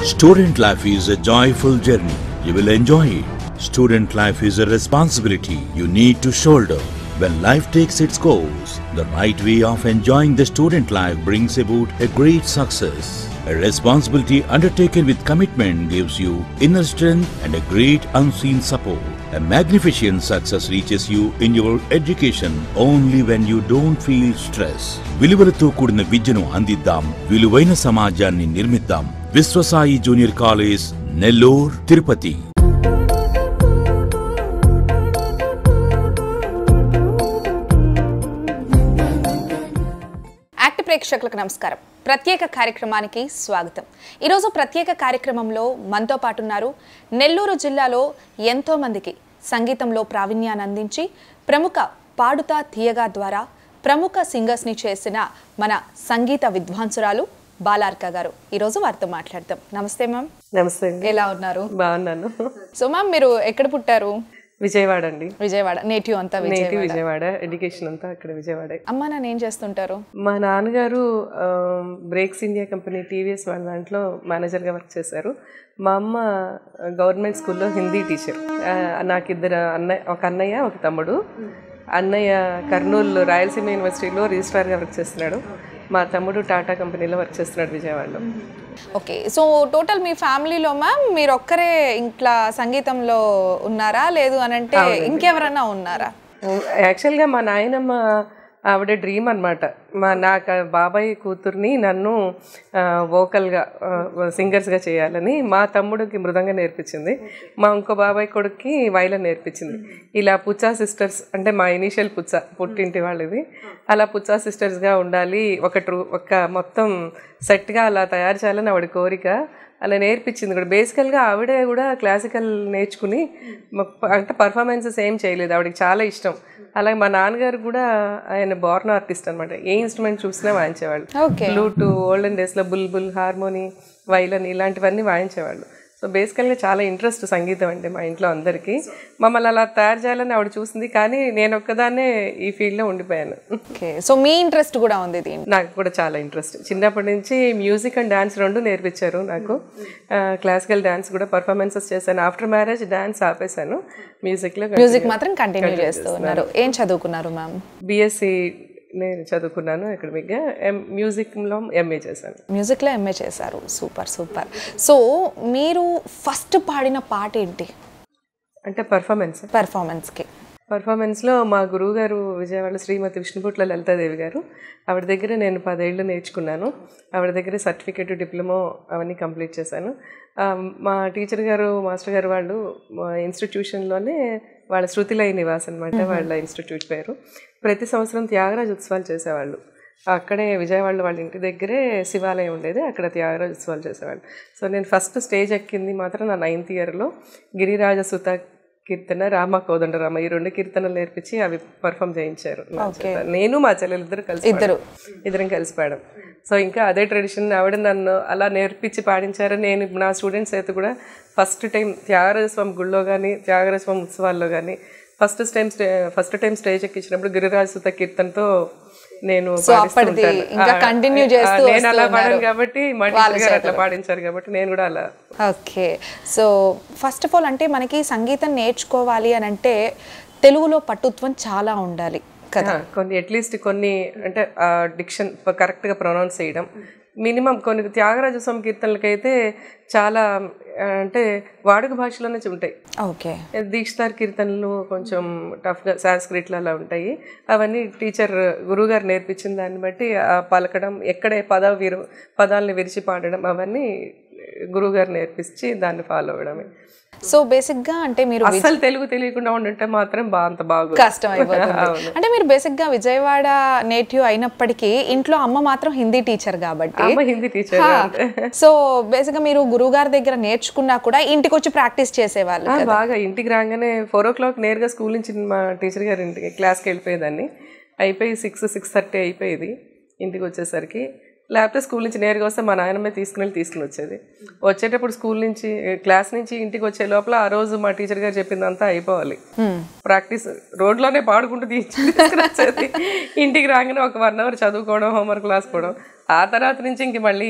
Student life is a joyful journey. You will enjoy it. Student life is a responsibility you need to shoulder. When life takes its course, the right way of enjoying the student life brings about a great success. A responsibility undertaken with commitment gives you inner strength and a great unseen support. A magnificent success reaches you in your education only when you don't feel stress. విలువలతో కూడిన విద్యను అందిద్దాం విలువైన సమాజాన్ని నిర్మిద్దాం Viswasai junior college Nellore Tirupati యాక్ట్ ప్రేక్షకులకు నమస్కారం ప్రత్యేక కార్యక్రమానికి స్వాగతం ఈరోజు ప్రత్యేక కార్యక్రమంలో మనతో పాటు ఉన్నారు నెల్లూరు జిల్లాలో ఎంతో మందికి సంగీతంలో ప్రావీణ్యాన్ని అందించి ప్రముఖ పాడుతా తీయగా ద్వారా ప్రముఖ సింగర్స్ని చేసిన మన సంగీత విద్వాంసురాలు బాలార్క గారు ఈరోజు వారితో మాట్లాడతాం నమస్తే మ్యామ్ నమస్తే అండి ఎలా ఉన్నారు బాగున్నాను సో మ్యామ్ మీరు ఎక్కడ పుట్టారు విజయవాడ అండి విజయవాడ నేటివ్ అంతా విజయవాడ నేటి విజయవాడ ఎడ్యుకేషన్ అంతా అక్కడ విజయవాడే అమ్మ నాన్న ఏం చేస్తుంటారు మా నాన్నగారు ఆ, బ్రేక్స్ ఇండియా కంపెనీ టీవీఎస్ వాళ్ళ దాంట్లో మేనేజర్గా వర్క్ చేశారు మా అమ్మ గవర్నమెంట్ స్కూల్లో హిందీ టీచర్ ఆ, నాకు ఇద్దరు అన్నయ్య ఒక అన్నయ్య ఒక తమ్ముడు అన్నయ్య కర్నూలు రాయలసీమ యూనివర్సిటీలో రిజిస్ట్రార్గా వర్క్ చేస్తున్నాడు మా తమ్ముడు టాటా కంపెనీలో వర్క్ చేస్తున్నాడు విజయవాడలో ఓకే సో టోటల్ మీ ఫ్యామిలీలో మ్యామ్ మీరు ఒక్కరే ఇంట్లో సంగీతంలో ఉన్నారా లేదు అని అంటే ఇంకెవరన్నా ఉన్నారా యాక్చువల్గా మా నాయనమ్మ ఆవిడ డ్రీమ్ అనమాట మా నాకు ఆ బాబాయ్ కూతుర్ని నన్ను వోకల్గా సింగర్స్గా చేయాలని మా తమ్ముడికి మృదంగా నేర్పించింది మా ఇంకో బాబాయ్ కొడుక్కి వైలన్ నేర్పించింది ఇలా పుచ్చా సిస్టర్స్ అంటే మా ఇనీషియల్ పుచ్చా పుట్టింటి వాళ్ళది అలా పుచ్చా సిస్టర్స్గా ఉండాలి ఒక ట్రూ ఒక మొత్తం సెట్గా అలా తయారు చేయాలని ఆవిడ కోరిక అలా నేర్పించింది కూడా బేసికల్గా ఆవిడే కూడా క్లాసికల్ నేర్చుకుని మ- అంటే పర్ఫార్మెన్సెస్ ఏం చేయలేదు ఆవిడకి చాలా ఇష్టం అలాగే మా నాన్నగారు కూడా ఆయన బోర్న్ ఆర్టిస్ట్ అనమాట ఏ ఇన్స్ట్రుమెంట్ చూసినా వాయించేవాళ్ళు ఓకే ఫ్లూటు ఓల్డెన్ డేస్లో బుల్బుల్ హార్మోని వైలన్ ఇలాంటివన్నీ వాయించేవాళ్ళు సో బేసికల్గా చాలా ఇంట్రెస్ట్ సంగీతం అంటే మా ఇంట్లో అందరికీ మమ్మల్ని అలా తయారు చేయాలని ఆవిడ చూసింది కానీ నేను ఒక్కదాన్నే ఈ ఫీల్డ్లో ఉండిపోయాను ఓకే సో మీ ఇంట్రెస్ట్ కూడా ఉంది దీంట్లో నాకు కూడా చాలా ఇంట్రెస్ట్ చిన్నప్పటి నుంచి మ్యూజిక్ అండ్ డాన్స్ రెండు నేర్పించారు నాకు క్లాసికల్ డాన్స్ కూడా పర్ఫార్మెన్సెస్ చేశాను ఆఫ్టర్ మ్యారేజ్ డాన్స్ ఆపేశాను మ్యూజిక్లో మ్యూజిక్ మాత్రం కంటిన్యూ చేస్తూ ఉన్నారు ఏం చదువుకున్నారు మ్యామ్ బీఎస్సీ నేను చదువుకున్నాను అకాడమిక్గా ఎం మ్యూజిక్లో ఎంఏ చేశాను మ్యూజిక్లో ఎంఏ చేశారు సూపర్ సూపర్ సో మీరు ఫస్ట్ పాడిన పాట ఏంటి అంటే పర్ఫార్మెన్స్ పెర్ఫార్మెన్స్కి పర్ఫార్మెన్స్లో మా గురువుగారు విజయవాడ శ్రీమతి విష్ణుపుట్ల లలితాదేవి గారు ఆవిడ దగ్గర నేను పదేళ్ళు నేర్చుకున్నాను ఆవిడ దగ్గర సర్టిఫికేట్ డిప్లొమో అవన్నీ కంప్లీట్ చేశాను ఆ, మా టీచర్ గారు మాస్టర్ గారు వాళ్ళు మా ఇన్స్టిట్యూషన్లోనే వాళ్ళ శృతిలయ నివాస్ అనమాట వాళ్ళ ఇన్స్టిట్యూట్ పేరు ప్రతి సంవత్సరం త్యాగరాజ ఉత్సవాలు చేసేవాళ్ళు అక్కడే విజయవాడలో వాళ్ళ ఇంటి దగ్గరే శివాలయం ఉండేది అక్కడ త్యాగరాజ ఉత్సవాలు చేసేవాళ్ళు సో నేను ఫస్ట్ స్టేజ్ ఎక్కింది మాత్రం నా నైన్త్ ఇయర్లో గిరిరాజ సుత కీర్తన రామ కోదండరామ ఈ రెండు కీర్తనలు నేర్పించి అవి పర్ఫామ్ చేయించారు నా చేత. నేను మా చెల్లెలు ఇద్దరు కలిసి ఇద్దరు. పాడాం. ఇద్దరం కలిసి పాడాం సో ఇంకా అదే ట్రెడిషన్ ఆవిడ నన్ను అలా నేర్పించి పాడించారు నేను ఇప్పుడు నా స్టూడెంట్స్ అయితే కూడా ఫస్ట్ టైం త్యాగరాజ స్వామి గుళ్ళో కానీ త్యాగరాజ స్వామి ఉత్సవాల్లో కానీ first time stay first time stage ఎక్కించినప్పుడు గిరిరాజ సుత కీర్తనతో నేను పాడిస్తూ అప్పటిది ఉంటాను. ఇంకా ఆ, continue చేస్తూ ఆ, నేను అలా వస్తూ పాడాను ఉన్నారు. కాబట్టి మా టీచర్ గారు అట్లా పాడించారు కాబట్టి నేను కూడా అలా okay so first of all అంటే మనకి సంగీతం నేర్చుకోవాలి అని అంటే తెలుగులో పట్టుత్వం చాలా ఉండాలి కదా ఆ, కొన్ని అట్లీస్ట్ కొన్ని అంటే డిక్షన్ కరెక్ట్గా ప్రొనౌన్స్ చేయడం మినిమం కొన్ని త్యాగరాజ స్వామి కీర్తనలకైతే చాలా ఆ, అంటే వాడుక భాషలోనే ఉంటాయి ఓకే దీక్షితార్ కీర్తనలు కొంచెం టఫ్గా సాంస్క్రిట్లు అలా ఉంటాయి అవన్నీ టీచర్ గురువుగారు నేర్పించిన దాన్ని బట్టి ఆ పలకడం ఎక్కడే పద విరు పదాలని విరిచి పాడడం అవన్నీ గురువుగారు నేర్పించి దాన్ని ఫాలో అవ్వడమే సో బేసిక్గా అంటే మీరు అస్సలు తెలుగు తెలియకుండా ఉండుంటే మాత్రం బా అంత బాగు కష్టం అయిపోతుంది అంటే మీరు బేసిక్ గా విజయవాడ నేటివ్ అయినప్పటికీ ఇంట్లో అమ్మ మాత్రం హిందీ టీచర్ కాబట్టి అమ్మ హిందీ టీచర్ సో బేసిక్ గా మీరు గురువు గారి దగ్గర నేర్చుకున్నా కూడా ఇంటికి వచ్చి ప్రాక్టీస్ చేసేవాళ్ళు ఆ, బాగా ఇంటికి రాగానే ఫోర్ ఓ క్లాక్ నేరుగా స్కూల్ నుంచి మా టీచర్ గారి ఇంటికి క్లాస్కి వెళ్ళిపోయేదాన్ని అయిపోయి సిక్స్ సిక్స్ థర్టీ అయిపోయేది ఇంటికి వచ్చేసరికి లేకపోతే స్కూల్ నుంచి నేరుగా వస్తే మా నాయనమ్మే తీసుకుని వెళ్ళి తీసుకుని వచ్చేది వచ్చేటప్పుడు స్కూల్ నుంచి క్లాస్ నుంచి ఇంటికి వచ్చే లోపల ఆ రోజు మా టీచర్ గారు చెప్పిందంతా అయిపోవాలి ప్రాక్టీస్ రోడ్లోనే పాడుకుంటూ తీసి తీసుకుని వచ్చేది ఇంటికి రాగానే ఒక వన్ అవర్ చదువుకోవడం హోంవర్క్ రాసుకోవడం ఆ తర్వాత నుంచి ఇంక మళ్ళీ ఇదే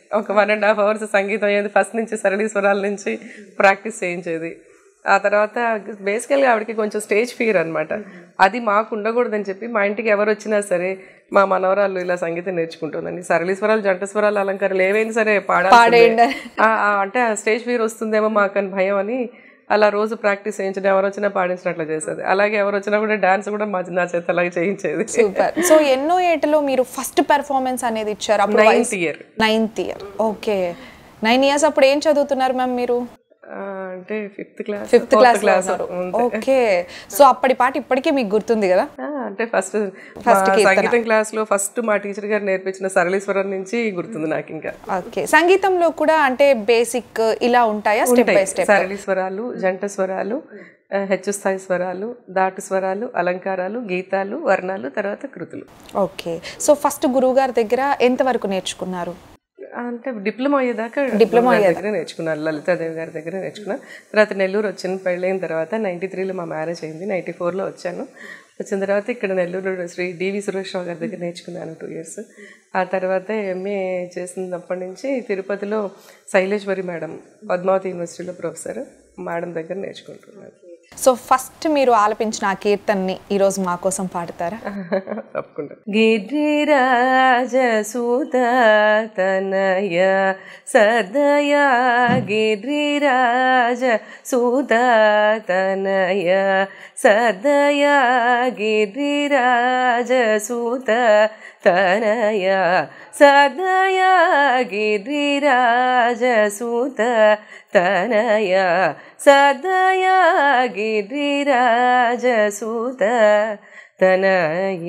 ఒక వన్ అండ్ హాఫ్ అవర్స్ సంగీతం అయ్యేది ఫస్ట్ నుంచి సరళీ స్వరాల నుంచి ప్రాక్టీస్ చేయించేది ఆ తర్వాత బేసికల్గా ఆవిడకి కొంచెం స్టేజ్ ఫియర్ అనమాట అది మాకు ఉండకూడదని చెప్పి మా ఇంటికి ఎవరు వచ్చినా సరే మా మనవరాళ్ళు ఇలా సంగీతం నేర్చుకుంటుందండి సరళీ స్వరాలు జంట స్వరాలు అలంకారాలు ఏవైనా సరే పాడాలి పాడేయండి. అంటే ఆ స్టేజ్ ఫియర్ వస్తుందేమో మాకు అని భయం అని అలా రోజు ప్రాక్టీస్ చేయించడం ఎవరు వచ్చినా పాడించినట్లు చేసేది అలాగే ఎవరు వచ్చినా కూడా డాన్స్ కూడా మా నా చేత అలాగే చేయించేది సూపర్ సో ఎన్నో ఏటలో మీరు ఫస్ట్ పెర్ఫార్మెన్స్ అనేది ఇచ్చారు అప్పుడు ninth year ninth year okay nine years అప్పుడు ఏం చదువుతున్నారు మ్యామ్ మీరు అంటే fifth class fifth class class okay so అప్పటి పాట ఇప్పటికీ మీకు గుర్తుంది కదా అంటే ఫస్ట్ సంగీతం క్లాస్ లో ఫస్ట్ మా టీచర్ గారు నేర్పించిన సరళీశ్వరం నుంచి గుర్తుంది నాకు ఇంకా ఓకే సంగీతంలో కూడా అంటే బేసిక్ ఇలా ఉంటాయా స్టెప్ బై స్టెప్ సరళి స్వరాలు జంట స్వరాలు ఆ, హెచ్చు స్థాయి స్వరాలు దాటు స్వరాలు అలంకారాలు గీతాలు వర్ణాలు తర్వాత కృతులు ఓకే సో ఫస్ట్ గురువు గారి దగ్గర ఎంత వరకు నేర్చుకున్నారు అంటే డిప్లొమా అయ్యేదాకా డిప్లొమా గురువు గారి దగ్గర నేర్చుకున్నాను లలితాదేవి గారి దగ్గర నేర్చుకున్నాను తర్వాత నెల్లూరు వచ్చిన పెళ్ళైన తర్వాత నైంటీ త్రీలో మా మ్యారేజ్ అయింది నైంటీ ఫోర్లో వచ్చాను వచ్చిన తర్వాత ఇక్కడ నెల్లూరు శ్రీ డివి సురేష్రావు గారి దగ్గర నేర్చుకున్నాను టూ ఇయర్స్ ఆ తర్వాత ఎంఏ చేసినప్పటి నుంచి తిరుపతిలో శైలేశ్వరి మేడం పద్మావతి యూనివర్సిటీలో ప్రొఫెసర్ మేడం దగ్గర నేర్చుకుంటున్నాను సో ఫస్ట్ మీరు ఆలపించిన ఆ కీర్తన్ని ఈరోజు మా కోసం పాడతారా తప్పకుండా గిరిరాజ సూత తనయ సదయ గిరిరాజ సూత తనయ సదయ గిరిరాజ సూత తనయ సదయ గిరిరాజ సూత తనయ సదయ గిరిరాజ సూత తనయ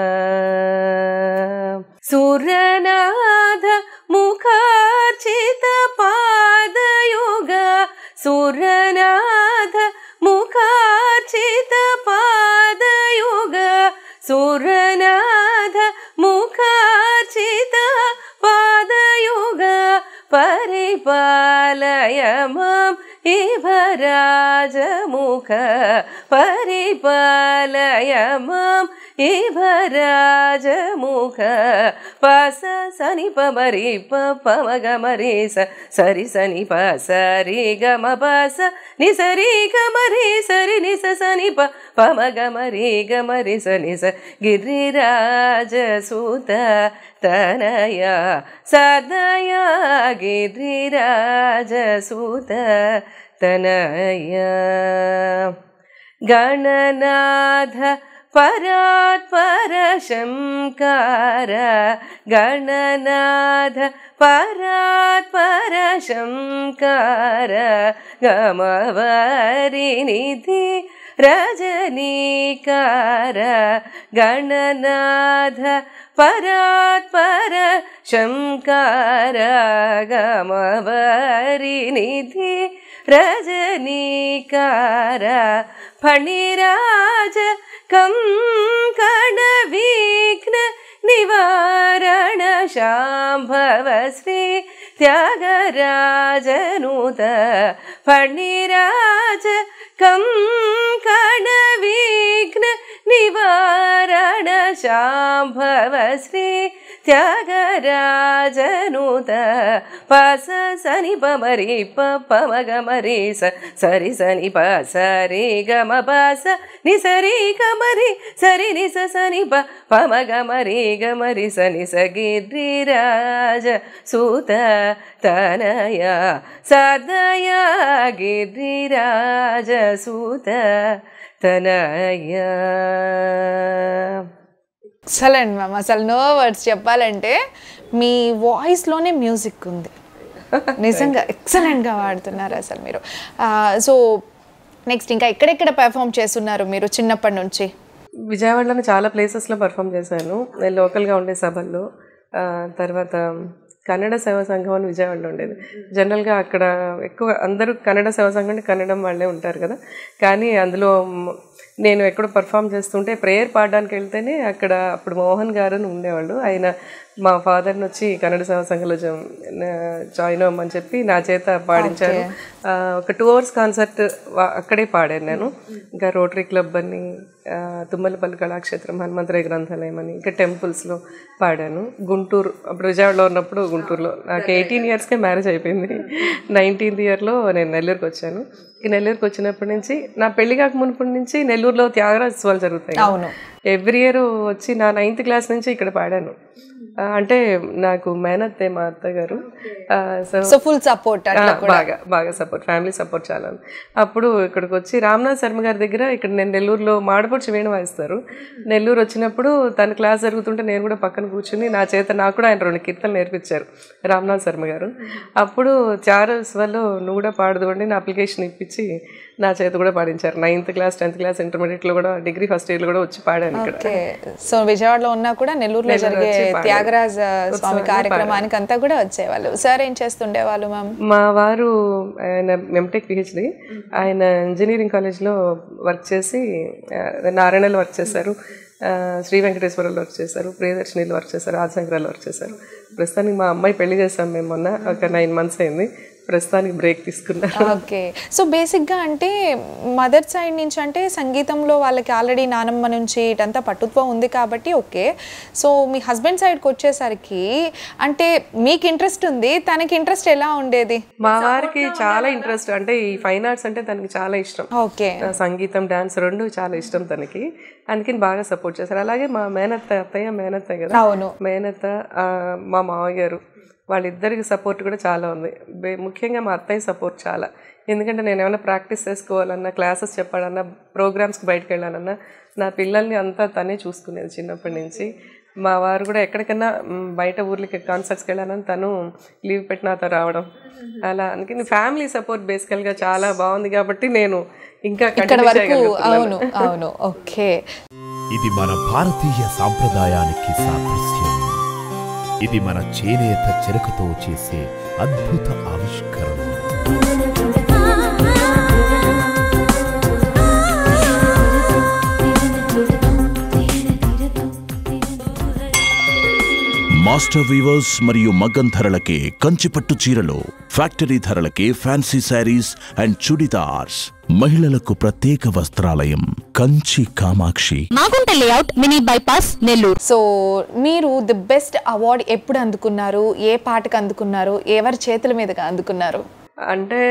సురనాథ ముఖార్చిత పాదయుగ సురనాథ ముఖార్చిత పాదయుగ సురనాథ ముఖార్చిత పాదయుగ పరిపాలయ మాం ఇవ రాజముఖ పరిపాలయ మాం ఇవ రాజముఖ పస సని పమరి పమగ మరి స సరి సని ప సరి గమ పస ని సరి గమరి సరి ని స సని ప పమగ మరి గమరి స ని స గిరిరాజ సూత తనయ సదయ గిరిరాజ సూత తనయ గణనాథ పరాత్పర శంకార గణనాథ పరాత్పర శంకార గమవరి నిధి రజనీకార గణనాథ పరాత్పర శంకార గమవరి నిధి రజనీకార ఫణిరాజ కంకణ విఘ్న నివారణ శాంభవ శ్రీ త్యాగరాజనూత ఫణిరాజ కంకణ విఘ్న నివారణ శాంభవ శ్రీ త్యాగరాజనూత పస సని పమరి ప పమగ మరి స సరి సని ప సరి గమ పస ని సరి గమరి సరి ని స సని ప పమగ మరి గమరి స ని స గిరిరాజ సూత తనయ సదయ గిరిరాజ సూత తనయ ఎక్సలెంట్ మ్యామ్ అసలు నో వర్డ్స్ చెప్పాలంటే మీ వాయిస్లోనే మ్యూజిక్ ఉంది నిజంగా ఎక్సలెంట్గా వాడుతున్నారు అసలు మీరు సో నెక్స్ట్ ఇంకా ఎక్కడెక్కడ పెర్ఫామ్ చేస్తున్నారు మీరు చిన్నప్పటి నుంచి విజయవాడలోనే చాలా ప్లేసెస్లో పర్ఫామ్ చేశాను నేను లోకల్గా ఉండే సభల్లో ఆ, తర్వాత కన్నడ సేవా సంఘం అని విజయవాడలో ఉండేది జనరల్గా అక్కడ ఎక్కువ అందరూ కన్నడ సేవా సంఘం అంటే కన్నడం వాళ్ళే ఉంటారు కదా కానీ అందులో మ్, నేను ఎక్కడ పర్ఫామ్ చేస్తుంటే ప్రేయర్ పాడడానికి వెళ్తేనే అక్కడ అప్పుడు మోహన్ గారు అని ఉండేవాళ్ళు ఆయన మా ఫాదర్ని వచ్చి కన్నడ సేవా సంఘంలో జాయిన్ అవ్వమని చెప్పి నా చేత పాడించారు ఆ, ఒక టూ అవర్స్ కాన్సర్ట్ అక్కడే పాడాను నేను ఇంకా రోటరీ క్లబ్ అని ఆ, తుమ్మలపల్లి కళాక్షేత్రం హనుమంతరాయ గ్రంథాలయం అని ఇంకా టెంపుల్స్లో పాడాను గుంటూరు అప్పుడు విజయవాడలో ఉన్నప్పుడు గుంటూరులో నాకు ఎయిటీన్ ఇయర్స్కే మ్యారేజ్ అయిపోయింది నైన్టీన్త్ ఇయర్లో నేను నెల్లూరుకి వచ్చాను ఈ నెల్లూరుకి వచ్చినప్పటి నుంచి నా పెళ్లి కాక మునుపటి నుంచి నెల్లూరులో త్యాగరాజోత్సవాలు జరుగుతాయి అవును ఎవ్రీ ఇయర్ వచ్చి నా నైన్త్ క్లాస్ నుంచి ఇక్కడ పాడాను ఆ, అంటే నాకు మేనత్తే మా అత్తగారు ఆ, సో సో ఫుల్ సపోర్ట్ ఆ, బాగా బాగా సపోర్ట్ ఫ్యామిలీ సపోర్ట్ చాలా ఉంది. అప్పుడు ఇక్కడికి వచ్చి రామ్నాథ్ శర్మ గారి దగ్గర ఇక్కడ నేను నెల్లూరులో మాడపొడిచి వేణు వాయిస్తారు నెల్లూరు వచ్చినప్పుడు తన క్లాస్ జరుగుతుంటే నేను కూడా పక్కన కూర్చుని నా చేత నాకు కూడా ఆయన రెండు కీర్తనలు నేర్పించారు రామ్నాథ్ శర్మ గారు అప్పుడు చారస్వలో నువ్వు కూడా పాడదు నా అప్లికేషన్ ఇప్పించి నా చేత కూడా పాడించారు నైన్త్ క్లాస్ టెన్త్ క్లాస్ ఇంటర్మీడియట్లో కూడా డిగ్రీ ఫస్ట్ ఇయర్లో కూడా వచ్చి పాడాను ఇక్కడ ఓకే సో విజయవాడలో ఉన్నా కూడా నెల్లూరులో జరిగే త్యాగరాజ స్వామి కార్యక్రమానికి అంతా కూడా వచ్చేవాళ్ళు సార్ ఏం చేస్తుండేవాళ్ళు మ్యామ్ మా వారు ఆయన ఎంటెక్ పిహెచ్డి ఆయన ఇంజనీరింగ్ కాలేజ్లో వర్క్ చేసి ఆ, నారాయణలో వర్క్ చేశారు ఆ, శ్రీ వెంకటేశ్వరలో వర్క్ చేశారు ప్రియదర్శినిలో వర్క్ చేశారు ఆదిశంకరాలో వర్క్ చేశారు ప్రస్తుతానికి మా అమ్మాయి పెళ్లి చేసాం మేము మొన్న ఒక నైన్ మంత్స్ అయింది ప్రస్తుతానికి బ్రేక్ తీసుకున్నారు ఓకే సో బేసిక్గా అంటే మదర్ సైడ్ నుంచి అంటే సంగీతంలో వాళ్ళకి ఆల్రెడీ నానమ్మ నుంచి ఇటంతా పట్టుత్వం ఉంది కాబట్టి ఓకే సో మీ హస్బెండ్ సైడ్కి వచ్చేసరికి అంటే మీకు ఇంట్రెస్ట్ ఉంది తనకి ఇంట్రెస్ట్ ఎలా ఉండేది మా వారికి చాలా ఇంట్రెస్ట్ అంటే ఈ ఫైన్ ఆర్ట్స్ అంటే తనకి చాలా ఇష్టం ఓకే ఆ, సంగీతం డాన్స్ రెండు చాలా ఇష్టం తనకి అందుకని బాగా సపోర్ట్ చేశారు అలాగే మా మేనత్త అత్తయ్య మేనత్త కదా అవును మేనత్త ఆ, మా మామయ్య గారు వాళ్ళిద్దరికి సపోర్ట్ కూడా చాలా ఉంది బే- ముఖ్యంగా మా అత్తయ్య సపోర్ట్ చాలా ఎందుకంటే నేను ఏమైనా ప్రాక్టీస్ చేసుకోవాలన్నా క్లాసెస్ చెప్పాలన్నా ప్రోగ్రామ్స్కి బయటకు వెళ్ళాలన్నా నా పిల్లల్ని అంతా తనే చూసుకునేది చిన్నప్పటి నుంచి మా వారు కూడా ఎక్కడికైనా మ్, బయట ఊర్లకి కాన్సర్ట్స్కి వెళ్ళాలని తను లీవ్ పెట్టి నాతో రావడం అలా అందుకని ఫ్యామిలీ సపోర్ట్ బేసికల్గా చాలా బాగుంది కాబట్టి నేను ఇంకా ఇక్కడ కంటిన్యూ వరకు చేయగలుగుతున్నాను అవును అవును ఓకే ఇది మన భారతీయ సాంప్రదాయానికి సాదృశ్యం ఇది మన చేనేత చెరకుతో చేసే అద్భుత ఆవిష్కరణ మాస్టర్ వీవర్స్ మరియు మగ్గం ధరలకే కంచిపట్టు చీరలు ఫ్యాక్టరీ ధరలకే ఫ్యాన్సీ శారీస్ అండ్ చుడిదార్స్ మహిళలకు ప్రత్యేక వస్త్రాలయం Kanchi Kamakshi Magunta layout mini bypass Nellore so మీరు ది బెస్ట్ అవార్డ్ ఎప్పుడు అందుకున్నారు ఏ పాటకు అందుకున్నారు ఎవరి చేతుల మీదుగా అందుకున్నారు అంటే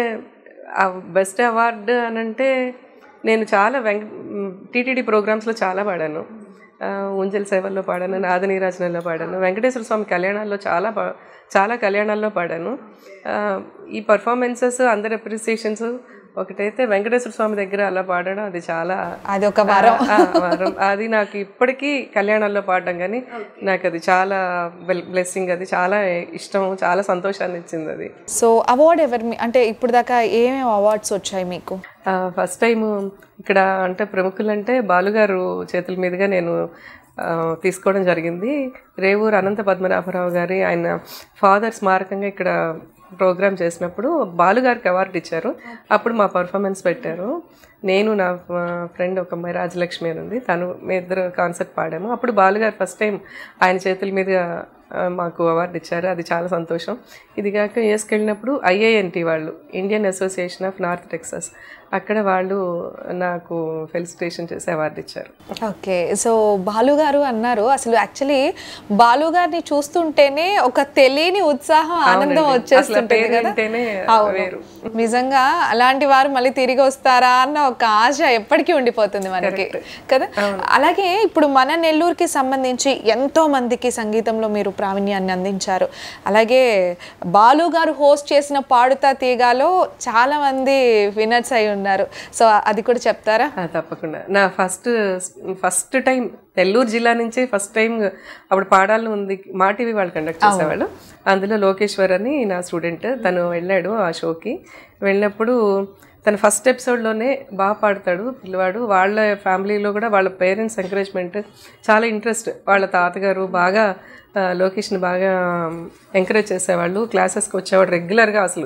ఆ బెస్ట్ అవార్డు అని అంటే నేను చాలా వెంక టీటీడీ ప్రోగ్రామ్స్లో చాలా పాడాను ఆ, ఉంజల్ సేవల్లో పాడాను నాద నీరాజనంలో పాడాను వెంకటేశ్వర స్వామి కళ్యాణాల్లో చాలా పా- చాలా కళ్యాణాల్లో పాడాను ఆ, ఈ పర్ఫార్మెన్సెస్ అందరి అప్రిసియేషన్స్ ఒకటైతే వెంకటేశ్వర స్వామి దగ్గర అలా పాడడం అది చాలా అది ఒక వరం ఆ, వరం. అది నాకు ఇప్పటికీ కళ్యాణాల్లో పాడడం కానీ నాకు అది చాలా బ్లెస్సింగ్ అది చాలా ఇష్టం చాలా సంతోషాన్ని ఇచ్చింది అది సో అవార్డ్ ఎవరి మీ- అంటే ఇప్పుడు దాకా ఏమేమి అవార్డ్స్ వచ్చాయి మీకు ఫస్ట్ టైం ఇక్కడ అంటే ప్రముఖులు అంటే బాలుగారు చేతుల మీదుగా నేను ఆ, తీసుకోవడం జరిగింది రేవూరు అనంత పద్మనాభరావు గారి ఆయన ఫాదర్ స్మారకంగా ఇక్కడ ప్రోగ్రామ్ చేసినప్పుడు బాలుగారికి అవార్డు ఇచ్చారు అప్పుడు మా పర్ఫార్మెన్స్ పెట్టారు నేను నా ఫ్రెండ్ ఒక అమ్మాయి రాజలక్ష్మి అని ఉంది తను మీ ఇద్దరు కాన్సర్ట్ పాడాము అప్పుడు బాలుగారు ఫస్ట్ టైం ఆయన చేతుల మీదుగా ఆ, మాకు అవార్డు ఇచ్చారు అది చాలా సంతోషం ఇది కాక యుఎస్కి వెళ్ళినప్పుడు ఐఐఎన్టీ వాళ్ళు Indian association of North Texas అక్కడ వాళ్ళు నాకు ఫెలిసిటేషన్ చేసి అవార్డు ఇచ్చారు ఓకే సో బాలు గారు అన్నారు అసలు యాక్చువల్లీ బాలు గారిని చూస్తుంటేనే ఒక తెలియని ఉత్సాహం ఆనందం అసలు వచ్చేస్తుంటుంది పేరు కదా వింటేనే అవును. వేరు. నిజంగా అలాంటి వారు మళ్ళీ తిరిగి వస్తారా అన్న ఒక ఆశ ఎప్పటికీ ఉండిపోతుంది మనకి కదా అలాగే ఇప్పుడు మన నెల్లూరుకి సంబంధించి ఎంతో మందికి సంగీతంలో మీరు ప్రావీణ్యాన్ని అందించారు అలాగే బాలు గారు హోస్ట్ చేసిన పాడుతా తీగాలో చాలా మంది విన్నర్స్ అయి ఉన్నారు సో అది కూడా చెప్తారా ఆ, తప్పకుండా నా ఫస్ట్ ఫస్ట్ టైం నెల్లూరు జిల్లా నుంచే ఫస్ట్ టైం అప్పుడు పాడాలని ఉంది మా టీవీ వాళ్ళు కండక్ట్ చేసేవాళ్ళు అందులో లోకేశ్వర్ అని నా స్టూడెంట్ తను వెళ్ళాడు ఆ షోకి వెళ్ళినప్పుడు తన ఫస్ట్ ఎపిసోడ్లోనే బాగా పాడతాడు పిల్లవాడు వాళ్ళ ఫ్యామిలీలో కూడా వాళ్ళ పేరెంట్స్ ఎంకరేజ్మెంట్ చాలా ఇంట్రెస్ట్ వాళ్ళ తాతగారు బాగా ఆ, లోకేష్ని బాగా ఎంకరేజ్ చేసేవాళ్ళు క్లాసెస్కి వచ్చేవాడు రెగ్యులర్గా అసలు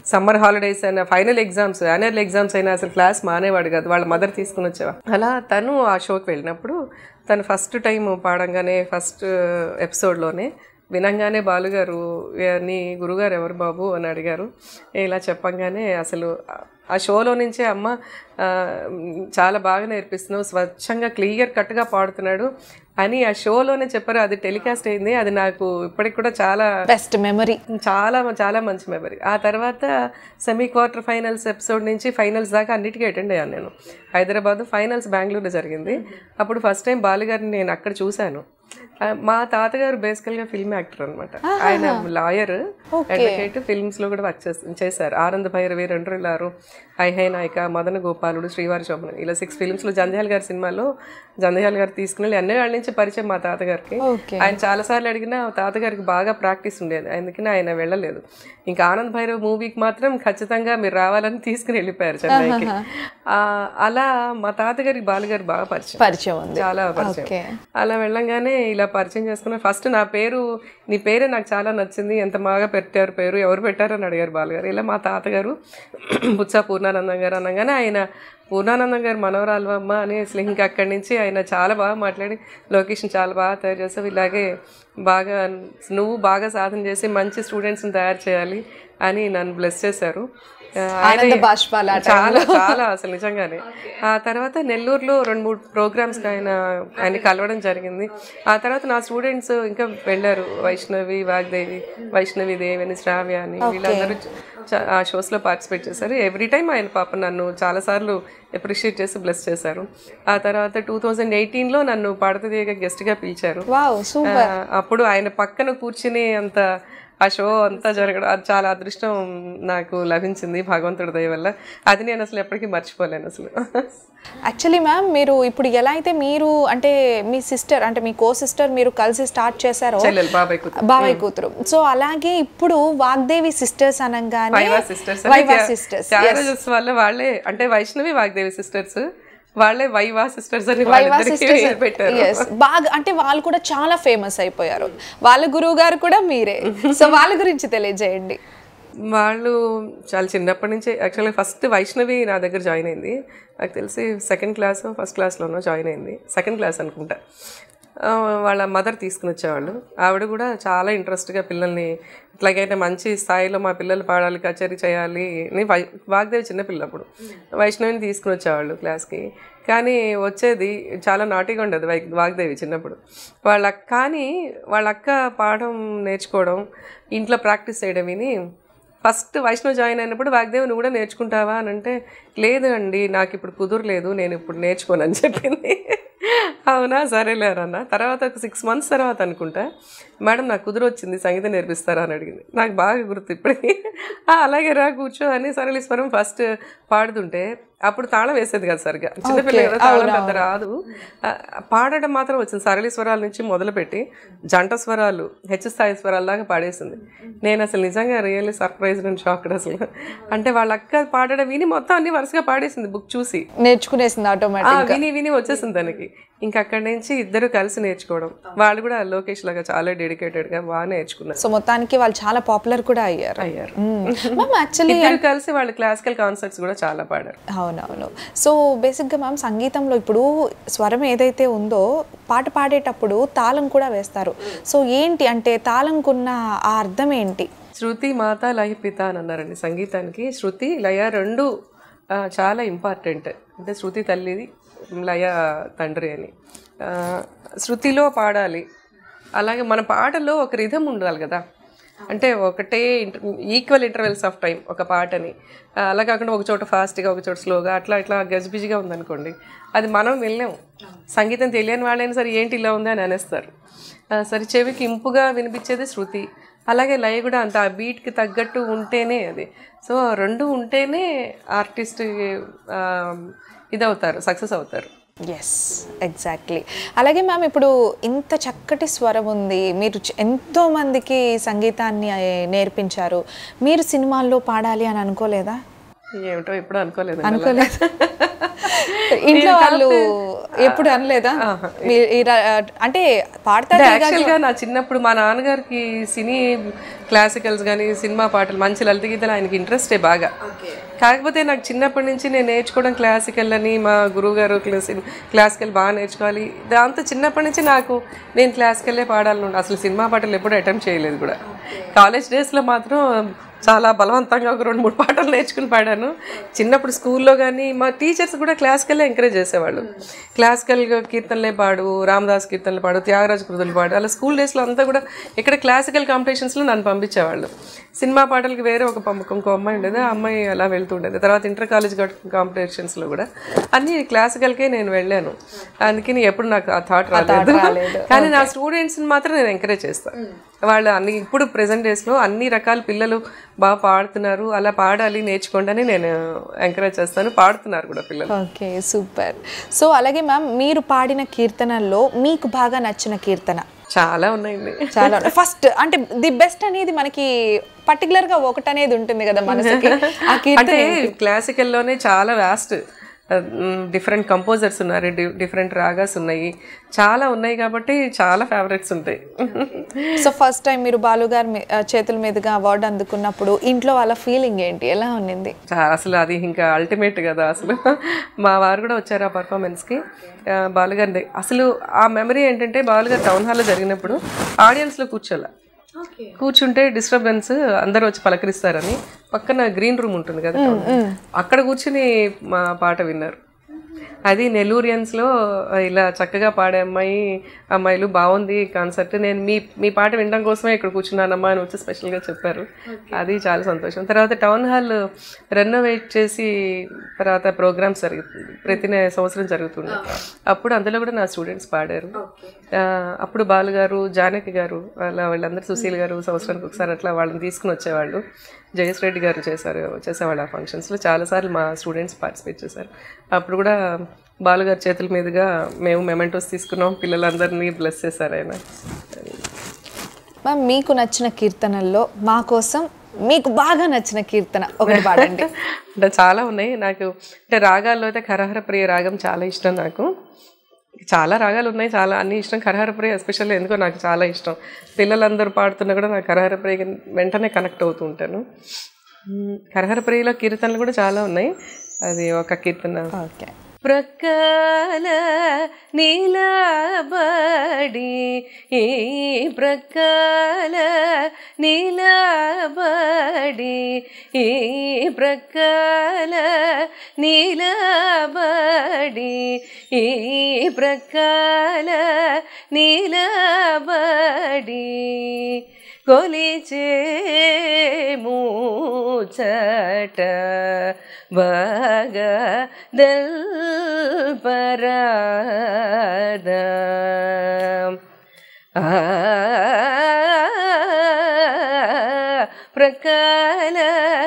సమ్మర్ హాలిడేస్ అయినా ఫైనల్ ఎగ్జామ్స్ యాన్యువల్ ఎగ్జామ్స్ అయినా అసలు క్లాస్ మానేవాడు కాదు వాళ్ళ మదర్ తీసుకుని వచ్చేవా అలా తను ఆ షోకి వెళ్ళినప్పుడు తను ఫస్ట్ టైం పాడంగానే ఫస్ట్ ఎపిసోడ్లోనే వినంగానే బాలుగారు "ఏ- నీ గురుగారు ఎవరు బాబు అని అడిగారు ఇలా చెప్పంగానే అసలు ఆ- ఆ షోలో నుంచే అమ్మ ఆ, చాలా బాగా నేర్పిస్తున్నావు స్వచ్ఛంగా క్లియర్ కట్గా పాడుతున్నాడు అని ఆ షోలోనే చెప్పారు అది టెలికాస్ట్ అయింది అది నాకు ఇప్పటికి కూడా చాలా బెస్ట్ మెమరీ చాలా చాలా మంచి మెమరీ ఆ తర్వాత సెమీ క్వార్టర్ ఫైనల్స్ ఎపిసోడ్ నుంచి ఫైనల్స్ దాకా అన్నిటికీ అటెండ్ అయ్యాను నేను హైదరాబాద్ ఫైనల్స్ బెంగళూరులో జరిగింది అప్పుడు ఫస్ట్ టైం బాలుగారిని నేను అక్కడ చూశాను ఆ, మా తాతగారు బేసికల్గా ఫిల్మ్ యాక్టర్ అనమాట ఆయన లాయర్ అడ్వకేట్ ఫిల్మ్స్ లో కూడా వర్క్ చేస్- చేశారు ఆనంద్ భైరవి రెండు రెల్లారు ఐహై నాయక మదన గోపాలుడు శ్రీవారి శోభన ఇలా సిక్స్ ఫిల్మ్స్ లో జంధ్యాల గారి సినిమాలో జంధ్యాల గారు తీసుకుని అన్ని వాళ్ళ నుంచి పరిచయం మా తాతగారికి Okay. ఆయన చాలా సార్లు అడిగినా తాతగారికి బాగా ప్రాక్టీస్ ఉండేది అందుకని ఆయన వెళ్ళలేదు ఇంకా ఆనంద్ భైరవ్ మూవీకి మాత్రం ఖచ్చితంగా మీరు రావాలని తీసుకుని వెళ్ళిపోయారు చెన్నైకి ఆ, అలా మా తాతగారికి బాలుగారు బాగా పరిచయం పరిచయం ఉంది చాలా పరిచయం ఓకే అలా వెళ్ళంగానే ఇలా పరిచయం చేసుకున్నా ఫస్ట్ నా పేరు నీ పేరే నాకు చాలా నచ్చింది ఎంత బాగా పెట్టారు పేరు ఎవరు పెట్టారు అని అడిగారు బాలుగారు ఇలా మా తాతగారు బుచ్చా పూర్ణానందం గారు అనగానే ఆయన పూర్ణానందం గారు మనవరాలు అమ్మ అని అసలు ఇంకా అక్కడి నుంచి ఆయన చాలా బాగా మాట్లాడి లొకేషన్ చాలా బాగా తయారు చేసావు ఇలాగే బాగా నువ్వు బాగా సాధన చేసి మంచి స్టూడెంట్స్ని తయారు చేయాలి అని నన్ను బ్లెస్ చేశారు ఆ, ఆయన- ఆనంద బాష్పాలు ఆ చాలా చాలా అసలు నిజంగానే ఆ తర్వాత నెల్లూరులో రెండు మూడు ప్రోగ్రామ్స్ ఆయన ఆయన కలవడం జరిగింది ఆ తర్వాత నా స్టూడెంట్స్ ఇంకా వెళ్ళారు వైష్ణవి వాగ్దేవి వైష్ణవి దేవి అని శ్రావ్య అని వీళ్ళందరూ చ- ఆ షోస్ లో పార్టిసిపేట్ చేశారు ఎవ్రీ టైం ఆయన పాప నన్ను చాలా సార్లు అప్రిషియేట్ చేసి బ్లెస్ చేశారు ఆ తర్వాత టూ థౌజండ్ ఎయిటీన్లో నన్ను పాడతదేగా గెస్ట్గా పిలిచారు వావ్ సూపర్ ఆ, అప్పుడు ఆయన పక్కన కూర్చుని అంత ఆ షో అంతా జరగడం అది చాలా అదృష్టం నాకు లభించింది భగవంతుడి దయ వల్ల అది నేను అసలు ఎప్పటికీ మర్చిపోలేను అసలు యాక్చువల్లీ మ్యామ్ మీరు ఇప్పుడు ఎలా అయితే మీరు అంటే మీ సిస్టర్ అంటే మీ కో సిస్టర్ మీరు కలిసి స్టార్ట్ చేశారో చెల్లెలు బాబాయ్ కూతురు బాబాయ్ కూతురు సో అలాగే ఇప్పుడు వాగ్దేవి సిస్టర్స్ అనగానే వైవా సిస్టర్స్ వైవా సిస్టర్స్ త్యాగరాజస్ వల్ల వాళ్ళే అంటే వైష్ణవి వాగ్దేవి సిస్టర్స్ వాళ్ళే వైవా సిస్టర్స్ అని వైవా వాళ్ళిద్దరికీ సిస్టర్స్ పెట్టారు ఎస్ బాగా అంటే వాళ్ళు కూడా చాలా ఫేమస్ అయిపోయారు వాళ్ళ గురువు గారు కూడా మీరే సో వాళ్ళ గురించి తెలియజేయండి వాళ్ళు చాలా చిన్నప్పటి నుంచి యాక్చువల్గా ఫస్ట్ వైష్ణవి నా దగ్గర జాయిన్ అయింది నాకు తెలిసి సెకండ్ క్లాస్ ఫస్ట్ క్లాస్లోనో జాయిన్ అయింది సెకండ్ క్లాస్ అనుకుంటా ఆ, వాళ్ళ మదర్ తీసుకుని వచ్చేవాళ్ళు ఆవిడ కూడా చాలా ఇంట్రెస్ట్గా పిల్లల్ని ఇట్లాగైతే మంచి స్థాయిలో మా పిల్లలు పాడాలి కచేరీ చేయాలి అని వై వాగ్దేవి చిన్నపిల్ల అప్పుడు వైష్ణవిని తీసుకుని వచ్చేవాళ్ళు క్లాస్కి కానీ వచ్చేది చాలా నాటిగా ఉండదు వై వాగ్దేవి చిన్నప్పుడు వాళ్ళ అక్క- కానీ వాళ్ళ అక్క పాడడం నేర్చుకోవడం ఇంట్లో ప్రాక్టీస్ చేయడం విని ఫస్ట్ వైష్ణవ్ జాయిన్ అయినప్పుడు వాగ్దేవి నువ్వు కూడా నేర్చుకుంటావా అని అంటే లేదు అండి నాకు ఇప్పుడు కుదరలేదు నేను ఇప్పుడు నేర్చుకోను అని చెప్పింది అవునా సరేలేరన్న తర్వాత ఒక సిక్స్ మంత్స్ తర్వాత అనుకుంటా మేడం నాకు కుదురు వచ్చింది సంగీతం నేర్పిస్తారా అని అడిగింది నాకు బాగా గుర్తు ఇప్పటికీ "ఆ, అలాగే రా కూర్చో అని సరళీశ్వరం ఫస్ట్ పాడుతుంటే అప్పుడు తాళం వేసేది కదా సరిగా చిన్నపిల్ల కదా తాళం పెద్ద రాదు ఆ, పాడడం మాత్రం వచ్చింది సరళి స్వరాల నుంచి మొదలుపెట్టి జంట స్వరాలు హెచ్చు స్థాయి స్వరాల దాకా పాడేసింది నేను అసలు నిజంగా రియల్లీ సర్ప్రైజ్ అండ్ షాక్డ్ అసలు అంటే వాళ్ళ అక్క పాడడం విని మొత్తం అన్ని వరుసగా పాడేసింది బుక్ చూసి నేర్చుకునేసింది ఆ, ఆటోమేటిక్ విని విని వచ్చేసింది తనకి ఇంకా అక్కడి నుంచి ఇద్దరు కలిసి నేర్చుకోవడం వాళ్ళు కూడా లోకేష్ లాగా చాలా డెడికేటెడ్ గా బాగా నేర్చుకున్నారు సో మొత్తానికి వాళ్ళు చాలా పాపులర్ కూడా అయ్యారు అయ్యారు మ్యామ్ యాక్చువల్లీ ఇద్దరు కలిసి వాళ్ళు క్లాసికల్ కాన్సర్ట్స్ కూడా చాలా పాడారు అవునవును సో బేసిక్గా మ్యామ్ సంగీతంలో ఇప్పుడు స్వరం ఏదైతే ఉందో పాట పాడేటప్పుడు తాళం కూడా వేస్తారు సో ఏంటి అంటే తాళంకున్న ఆ అర్థం ఏంటి శృతి మాత లయ పిత అని అన్నారండి సంగీతానికి శృతి లయ రెండు ఆ, చాలా ఇంపార్టెంట్ అంటే శృతి తల్లిది లయ తండ్రి అని ఆ, శృతిలో పాడాలి అలాగే మన పాటలో ఒక రిధం ఉండాలి కదా అంటే ఒకటే ఈక్వల్ ఇంటర్వెల్స్ ఆఫ్ టైం ఒక పాటని ఆ, అలా కాకుండా ఒక చోట ఫాస్ట్గా ఒక చోట స్లోగా అట్లా ఇట్లా గజిబిజిగా ఉందనుకోండి అది మనం వెళ్ళాం సంగీతం తెలియని వాళ్ళైనా సరే ఏంటి ఇలా ఉంది అని అనేస్తారు ఆ, సరే చెవికి ఇంపుగా వినిపించేది శృతి అలాగే లయ కూడా అంత ఆ బీట్కి తగ్గట్టు ఉంటేనే అది సో రెండు ఉంటేనే ఆర్టిస్ట్ ఇదవుతారు సక్సెస్ అవుతారు ఎస్ ఎగ్జాక్ట్లీ అలాగే మ్యామ్ ఇప్పుడు ఇంత చక్కటి స్వరం ఉంది మీరు చ- ఎంతో మందికి సంగీతాన్ని ఏ, నేర్పించారు మీరు సినిమాల్లో పాడాలి అని అనుకోలేదా ఏమిటో ఎప్పుడు అనుకోలేదు అనుకోలేదు ఇంట్లో వాళ్ళు ఎప్పుడు అనలేదా మీ- ఈ ర- అంటే పాడతారు ఈ యాక్చువల్ గా నా చిన్నప్పుడు మా నాన్నగారికి సినీ క్లాసికల్స్ కానీ సినిమా పాటలు మంచి లలిత గీతలు ఆయనకి ఇంట్రెస్టే బాగా కాకపోతే నాకు చిన్నప్పటి నుంచి నేను నేర్చుకోవడం క్లాసికల్ అని మా గురువు గారు క్లాసికల్ బాగా నేర్చుకోవాలి దాంతో చిన్నప్పటి నుంచి నాకు నేను క్లాసికల్లే పాడాలని ఉండే అసలు సినిమా పాటలు ఎప్పుడు అటెంప్ట్ చేయలేదు కూడా కాలేజ్ డేస్లో మాత్రం చాలా బలవంతంగా ఒక రెండు మూడు పాటలు నేర్చుకుని పాడాను చిన్నప్పుడు స్కూల్లో కానీ మా టీచర్స్ కూడా క్లాసికల్లే ఎంకరేజ్ చేసేవాళ్ళు క్లాసికల్ కీర్తనలే పాడు రామదాస్ కీర్తనలు పాడు త్యాగరాజ కృతులు పాడు అలా స్కూల్ డేస్లో అంతా కూడా ఇక్కడ క్లాసికల్ కాంపిటీషన్స్లో నన్ను పంపించేవాళ్ళు సినిమా పాటలకి వేరే ఒక పంపకం ఇంకో అమ్మాయి ఉండేది ఆ అమ్మాయి అలా వెళ్తుండేది తర్వాత ఇంటర్ కాలేజ్ కాంపిటీషన్స్లో కూడా అన్ని క్లాసికల్కే నేను వెళ్ళాను అందుకని ఎప్పుడు నాకు ఆ థాట్ రాలేదు కానీ నా స్టూడెంట్స్ని మాత్రం నేను ఎంకరేజ్ చేస్తాను వాళ్ళు అన్ని ఇప్పుడు ప్రెసెంట్ డేస్లో అన్ని రకాల పిల్లలు బాగా పాడుతున్నారు అలా పాడాలి నేర్చుకోండి అని నేను ఎంకరేజ్ చేస్తాను పాడుతున్నారు కూడా పిల్లలు ఓకే సూపర్ సో అలాగే మ్యామ్ మీరు పాడిన కీర్తనల్లో మీకు బాగా నచ్చిన కీర్తన చాలా ఉన్నాయండి చాలా ఫస్ట్ అంటే ది బెస్ట్ అనేది మనకి పర్టికులర్ గా ఒకటి అనేది ఉంటుంది కదా మనసుకి ఆ కీర్తన అంటే క్లాసికల్లోనే చాలా వ్యాస్ట్ డిఫరెంట్ కంపోజర్స్ ఉన్నారు డిఫరెంట్ రాగాస్ ఉన్నాయి చాలా ఉన్నాయి కాబట్టి చాలా ఫేవరెట్స్ ఉంటాయి సో ఫస్ట్ టైం మీరు బాలు గారి మీ- ఆ, చేతుల మీదుగా అవార్డు అందుకున్నప్పుడు ఇంట్లో వాళ్ళ ఫీలింగ్ ఏంటి ఎలా ఉన్నింది చా- అసలు అది ఇంకా అల్టిమేట్ కదా అసలు మా వారు కూడా వచ్చారు ఆ పర్ఫార్మెన్స్కి బాలుగారి అసలు ఆ మెమరీ ఏంటంటే బాలుగారు టౌన్ హాల్లో జరిగినప్పుడు ఆడియన్స్లో కూర్చోలే కూర్చుంటే డిస్టర్బెన్స్ అందరూ వచ్చి పలకరిస్తారని పక్కన గ్రీన్ రూమ్ ఉంటుంది కదా town hall. అక్కడ కూర్చుని మా పాట విన్నారు అది నెల్లూరియన్స్లో ఇలా చక్కగా పాడే అమ్మాయి అమ్మాయిలు బాగుంది కాన్సర్ట్ నేను మీ మీ పాట వినడం కోసమే ఇక్కడ కూర్చున్నానమ్మా అని వచ్చి స్పెషల్గా చెప్పారు అది చాలా సంతోషం తర్వాత టౌన్ హాల్ రెనోవేట్ చేసి తర్వాత ప్రోగ్రామ్స్ జరుగుతుంది ప్రతి నె- సంవత్సరం జరుగుతుంది అప్పుడు అందులో కూడా నా స్టూడెంట్స్ పాడారు ఆ, అప్పుడు బాలు గారు జానకి గారు అలా వాళ్ళందరూ సుశీల్ గారు సంవత్సరానికి ఒకసారి అట్లా వాళ్ళని తీసుకుని వచ్చేవాళ్ళు జయేష్ రెడ్డి గారు చేశారు చేసేవాళ్ళు ఆ ఫంక్షన్స్లో చాలాసార్లు మా స్టూడెంట్స్ పార్టిసిపేట్ చేశారు అప్పుడు కూడా బాలుగారి చేతుల మీదుగా మేము మెమెంటోస్ తీసుకున్నాం పిల్లలందరినీ బ్లెస్ చేశారు ఆయన మ్యామ్ మీకు నచ్చిన కీర్తనల్లో మా కోసం మీకు బాగా నచ్చిన కీర్తన ఒకటి పాడండి అంటే చాలా ఉన్నాయి నాకు అంటే రాగాల్లో అయితే ఖరహర ప్రియ రాగం చాలా ఇష్టం నాకు చాలా రాగాలు ఉన్నాయి చాలా అన్ని ఇష్టం ఖరహర ప్రియ ఎస్పెషల్లీ ఎందుకో నాకు చాలా ఇష్టం పిల్లలందరూ పాడుతున్నా కూడా నాకు ఖరహర ప్రియ వెంటనే కనెక్ట్ అవుతూ ఉంటాను మ్, ఖరహర ప్రియలో కీర్తనలు కూడా చాలా ఉన్నాయి అది ఒక కీర్తన ఓకే ప్రక్కల నిలబడి ఈ ప్రక్కల నిలబడి ఈ ప్రక్కల నిలబడి ఈ ప్రక్కల నిలబడి కొలిచే మూచట వగ దల్పరాద ప్రకల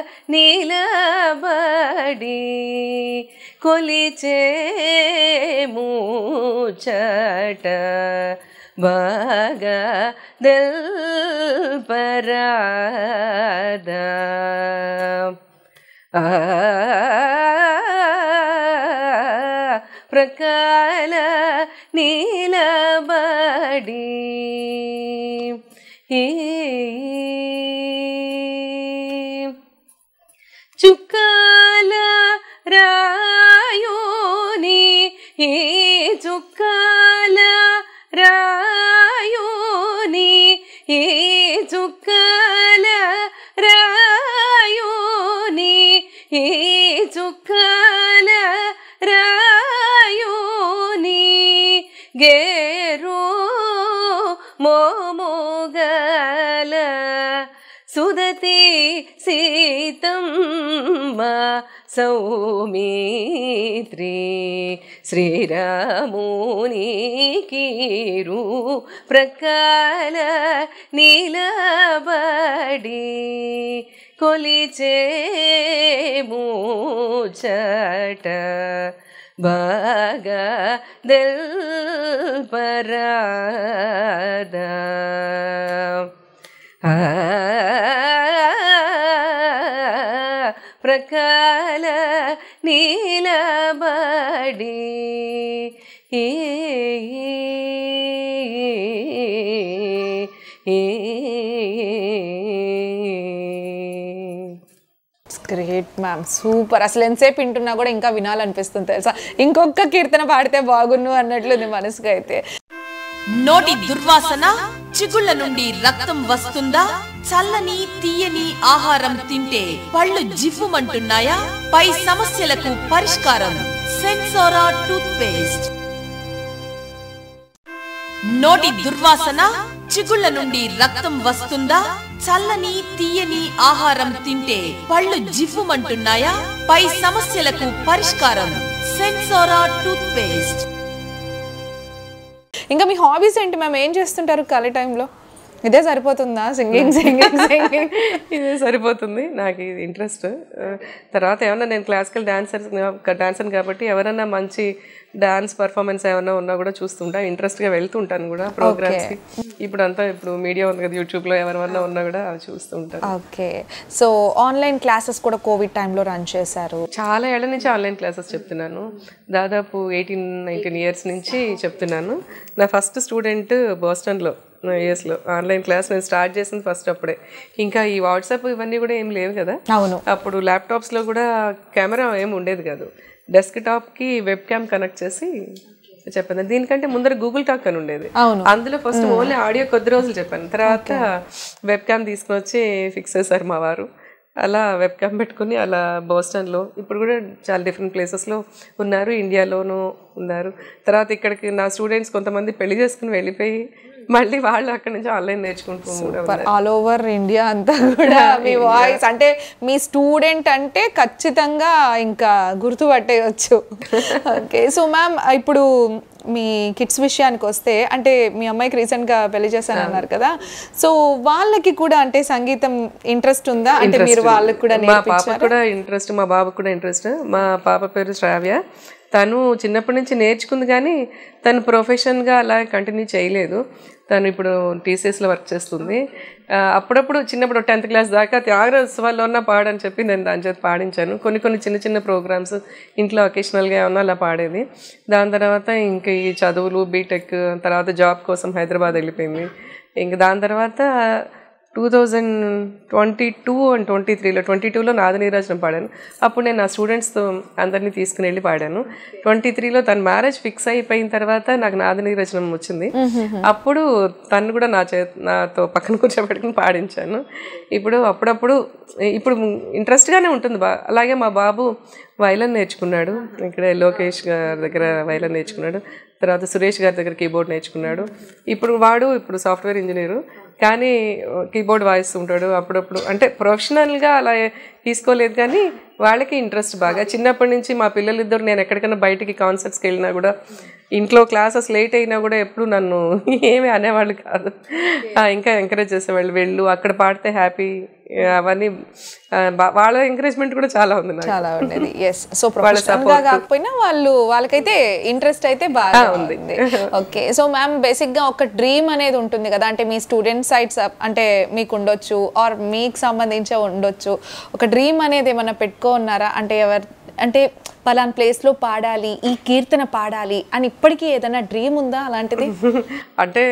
నీలబడి కొలిచే మూచట బాగ దల్పరాద ఆ ప్రకాల నీలబడి ఈ చుక్కాల రాయోని ఈ చుక్కాల రాయోని ఈ చుక్కాల రాయోని ఈ చుక్కాల రాయోని గేరో మోమోగల సుదతి సీతమ్మ సౌమిత్రి శ్రీరాముని కీరు ప్రకాల నీలబడి కొలిచే మూచట బాగా దల్పరాద ప్రకాల నీలబడి ఈ గ్రేట్ మ్యామ్ సూపర్ అసలు ఎంతసేపు వింటున్నా కూడా ఇంకా వినాలనిపిస్తుంది తెలుసా ఇంకొక కీర్తన పాడితే బాగున్ను అన్నట్లుంది మనసుకు అయితే నోటి దుర్వాసన చిగుళ్ళ నుండి రక్తం వస్తుందా చల్లని తీయని ఆహారం తింటే పళ్ళు జివ్వుమంటున్నాయా పై సమస్యలకు పరిష్కారం సెన్సోరా టూత్ పేస్ట్ నోటి దుర్వాసన చిగుళ్ళ నుండి రక్తం వస్తుందా చల్లని తీయని ఆహారం తింటే పళ్ళు జివ్వుమంటున్నాయా పై సమస్యలకు పరిష్కారం సెన్సోరా టూత్ పేస్ట్ ఇంకా మీ హాబీస్ ఏంటి మ్యామ్ ఏం చేస్తుంటారు ఖాళీ టైంలో ఇదే సరిపోతుందా సింగింగ్ సింగింగ్ సింగింగ్ ఇదే సరిపోతుంది నాకు ఇది ఇంట్రెస్ట్ తర్వాత ఏమన్నా నేను క్లాసికల్ డాన్సర్ డాన్సర్ కాబట్టి ఎవరైనా మంచి డాన్స్ పర్ఫార్మెన్స్ ఏమన్నా ఉన్నా కూడా చూస్తుంటా ఇంట్రెస్ట్గా వెళ్తుంటాను కూడా ప్రోగ్రామ్స్కి ఇప్పుడు అంతా ఇప్పుడు మీడియా ఉంది కదా యూట్యూబ్లో ఎవరైనా ఉన్నా కూడా అవి చూస్తూ ఉంటాను ఓకే సో ఆన్లైన్ క్లాసెస్ కూడా కోవిడ్ టైంలో రన్ చేశారు చాలా ఏళ్ల నుంచి ఆన్లైన్ క్లాసెస్ చెప్తున్నాను దాదాపు ఎయిటీన్ నైన్టీన్ ఇయర్స్ నుంచి చెప్తున్నాను నా ఫస్ట్ స్టూడెంట్ బోస్టన్లో యూఎస్లో ఆన్లైన్ క్లాస్ నేను స్టార్ట్ చేసింది ఫస్ట్ అప్పుడే ఇంకా ఈ వాట్సాప్ ఇవన్నీ కూడా ఏం లేవు కదా అవును అప్పుడు ల్యాప్టాప్స్లో కూడా కెమెరా ఏం ఉండేది కాదు డెస్క్ టాప్కి వెబ్ క్యామ్ కనెక్ట్ చేసి చెప్పాను దీనికంటే ముందర గూగుల్ టాక్ అని ఉండేది అవును. అందులో ఫస్ట్ ఓన్లీ ఆడియో కొద్ది రోజులు చెప్పాను తర్వాత వెబ్ క్యామ్ తీసుకొని వచ్చి ఫిక్స్ చేశారు మా వారు అలా వెబ్ క్యామ్ పెట్టుకుని అలా బోస్టన్లో ఇప్పుడు కూడా చాలా డిఫరెంట్ ప్లేసెస్లో ఉన్నారు ఇండియాలోనూ ఉన్నారు తర్వాత ఇక్కడికి నా స్టూడెంట్స్ కొంతమంది పెళ్లి చేసుకుని వెళ్ళిపోయి మళ్ళీ వాళ్ళు అక్కడి నుంచి ఆన్లైన్ నేర్చుకుంటూ కూడా ఉన్నారు. ఆల్ ఓవర్ ఇండియా అంతా కూడా మీ వాయిస్ అంటే మీ స్టూడెంట్ అంటే ఖచ్చితంగా ఇంకా గుర్తుపట్టేయచ్చు ఓకే సో మ్యామ్ ఇప్పుడు మీ కిడ్స్ విషయానికి వస్తే అంటే మీ అమ్మాయికి రీసెంట్గా పెళ్లి చేశాను అన్నారు కదా సో వాళ్ళకి కూడా అంటే సంగీతం ఇంట్రెస్ట్ ఉందా అంటే మీరు వాళ్ళకి కూడా మా పాప నేర్పించారు కూడా ఇంట్రెస్ట్ మా బాబుకు కూడా ఇంట్రెస్ట్ మా పాప పేరు శ్రావ్య తను చిన్నప్పటి నుంచి నేర్చుకుంది కానీ తను ప్రొఫెషన్గా అలా కంటిన్యూ చేయలేదు తను ఇప్పుడు టీసీఎస్లో వర్క్ చేస్తుంది ఆ, అప్పుడప్పుడు చిన్నప్పుడు టెన్త్ క్లాస్ దాకా త్యాగరోత్సవాల్లో ఉన్న పాడని చెప్పి నేను దాని చేత పాడించాను కొన్ని కొన్ని చిన్న చిన్న ప్రోగ్రామ్స్ ఇంట్లో ఒకేషనల్గా ఏమన్నా అలా పాడేది దాని తర్వాత ఇంకా ఈ చదువులు బీటెక్ తర్వాత జాబ్ కోసం హైదరాబాద్ వెళ్ళిపోయింది ఇంక దాని తర్వాత two thousand twenty two and twenty త్రీలో ట్వంటీ టూలో నాద నీరాజనం పాడాను అప్పుడు నేను నా స్టూడెంట్స్తో అందరినీ తీసుకుని వెళ్ళి పాడాను ట్వంటీ త్రీలో తన మ్యారేజ్ ఫిక్స్ అయిపోయిన తర్వాత నాకు నాద నీరాజనం వచ్చింది అప్పుడు తను కూడా నా చే నాతో పక్కన కూర్చోబెట్టుకుని పాడించాను ఇప్పుడు అప్పుడప్పుడు ఇప్పుడు ఇంట్రెస్ట్గానే ఉంటుంది బా అలాగే మా బాబు వైలన్ నేర్చుకున్నాడు ఇక్కడే లోకేష్ గారి దగ్గర వైలన్ నేర్చుకున్నాడు తర్వాత సురేష్ గారి దగ్గర కీబోర్డ్ నేర్చుకున్నాడు ఇప్పుడు వాడు ఇప్పుడు సాఫ్ట్వేర్ ఇంజనీరు కానీ కీబోర్డ్ వాయిస్తుంటాడు అప్పుడప్పుడు అంటే ప్రొఫెషనల్గా అలా తీసుకోలేదు కానీ వాళ్ళకి ఇంట్రెస్ట్ బాగా చిన్నప్పటి నుంచి మా పిల్లలిద్దరు నేను ఎక్కడికైనా బయటికి కాన్సర్ట్స్కి వెళ్ళినా కూడా ఇంట్లో క్లాసెస్ లేట్ అయినా కూడా ఎప్పుడు నన్ను ఏమీ అనేవాళ్ళు కాదు ఆ, ఇంకా ఎంకరేజ్ చేసేవాళ్ళు వెళ్ళు అక్కడ పాడితే హ్యాపీ అవన్నీ ఆ, బా- వాళ్ళ ఎంకరేజ్మెంట్ కూడా చాలా ఉంది నాకు చాలా ఉండేది ఎస్ సో ప్రొఫెషనల్ గా కాకపోయినా వాళ్ళు వాళ్ళకైతే ఇంట్రెస్ట్ అయితే బాగా ఉంది ఓకే సో మ్యామ్ బేసిక్ గా ఒక డ్రీమ్ అనేది ఉంటుంది కదా అంటే మీ స్టూడెంట్ సైడ్స్ అంటే మీకు ఉండొచ్చు ఆర్ మీకు సంబంధించే ఉండొచ్చు ఒక డ్రీమ్ అనేది ఏమైనా పెట్టుకున్నారా అంటే ఎవరు అంటే పలాన్ ప్లేస్ లో పాడాలి ఈ కీర్తన పాడాలి అని ఇప్పటికీ ఏదైనా డ్రీమ్ ఉందా అలాంటిది అంటే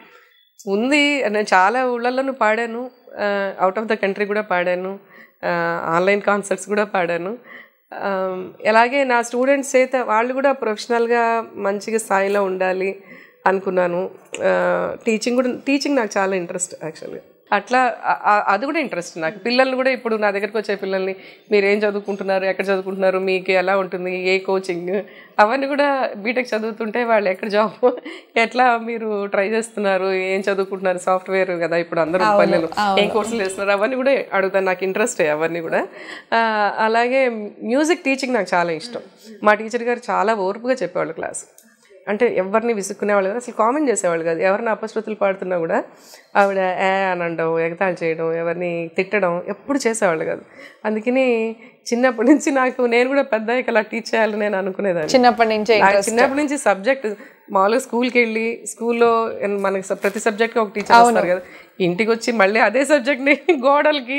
ఉంది నేను చాలా ఊళ్ళల్లోనూ పాడాను అవుట్ ఆఫ్ ద కంట్రీ కూడా పాడాను ఆన్లైన్ కాన్సర్ట్స్ కూడా పాడాను ఆ, అలాగే నా స్టూడెంట్స్ చేత వాళ్ళు కూడా ప్రొఫెషనల్గా మంచిగా స్థాయిలో ఉండాలి అనుకున్నాను టీచింగ్ కూడా టీచింగ్ నాకు చాలా ఇంట్రెస్ట్ యాక్చువల్లీ అట్లా ఆ- ఆ- అది కూడా ఇంట్రెస్ట్ నాకు పిల్లల్ని కూడా ఇప్పుడు నా దగ్గరకు వచ్చే పిల్లల్ని మీరు ఏం చదువుకుంటున్నారు ఎక్కడ చదువుకుంటున్నారు మీకు ఎలా ఉంటుంది ఏ కోచింగ్ అవన్నీ కూడా బీటెక్ చదువుతుంటే వాళ్ళు ఎక్కడ జాబ్ ఎట్లా మీరు ట్రై చేస్తున్నారు ఏం చదువుకుంటున్నారు సాఫ్ట్వేర్ కదా ఇప్పుడు అందరూ పల్లెలు ఏం కోర్సులు చేస్తున్నారు అవన్నీ కూడా అడుగుతాను నాకు ఇంట్రెస్ట్ అవన్నీ కూడా ఆ, అలాగే మ్యూజిక్ టీచింగ్ నాకు చాలా ఇష్టం మా టీచర్ గారు చాలా ఓర్పుగా చెప్పేవాళ్ళు క్లాస్ అంటే ఎవరిని విసుక్కునేవాళ్ళు కాదు అసలు కామెంట్ చేసేవాళ్ళు కాదు ఎవరిని అపశృతులు పాడుతున్నా కూడా ఆవిడ ఏ అని అనడం ఎగతాళి చేయడం ఎవరిని తిట్టడం ఎప్పుడు చేసేవాళ్ళు కాదు అందుకని చిన్నప్పటి నుంచి నాకు నేను కూడా పెద్ద అలా టీచ్ చేయాలని నేను అనుకునేదాన్ని చిన్నప్పటి నుంచే నాకు చిన్నప్పటి నుంచి సబ్జెక్ట్ మామూలుగా స్కూల్కి వెళ్ళి స్కూల్లో మనకి స- ప్రతి సబ్జెక్ట్కి ఒక టీచర్ వస్తారు కదా ఇంటికి వచ్చి మళ్ళీ అదే సబ్జెక్ట్ని గోడలకి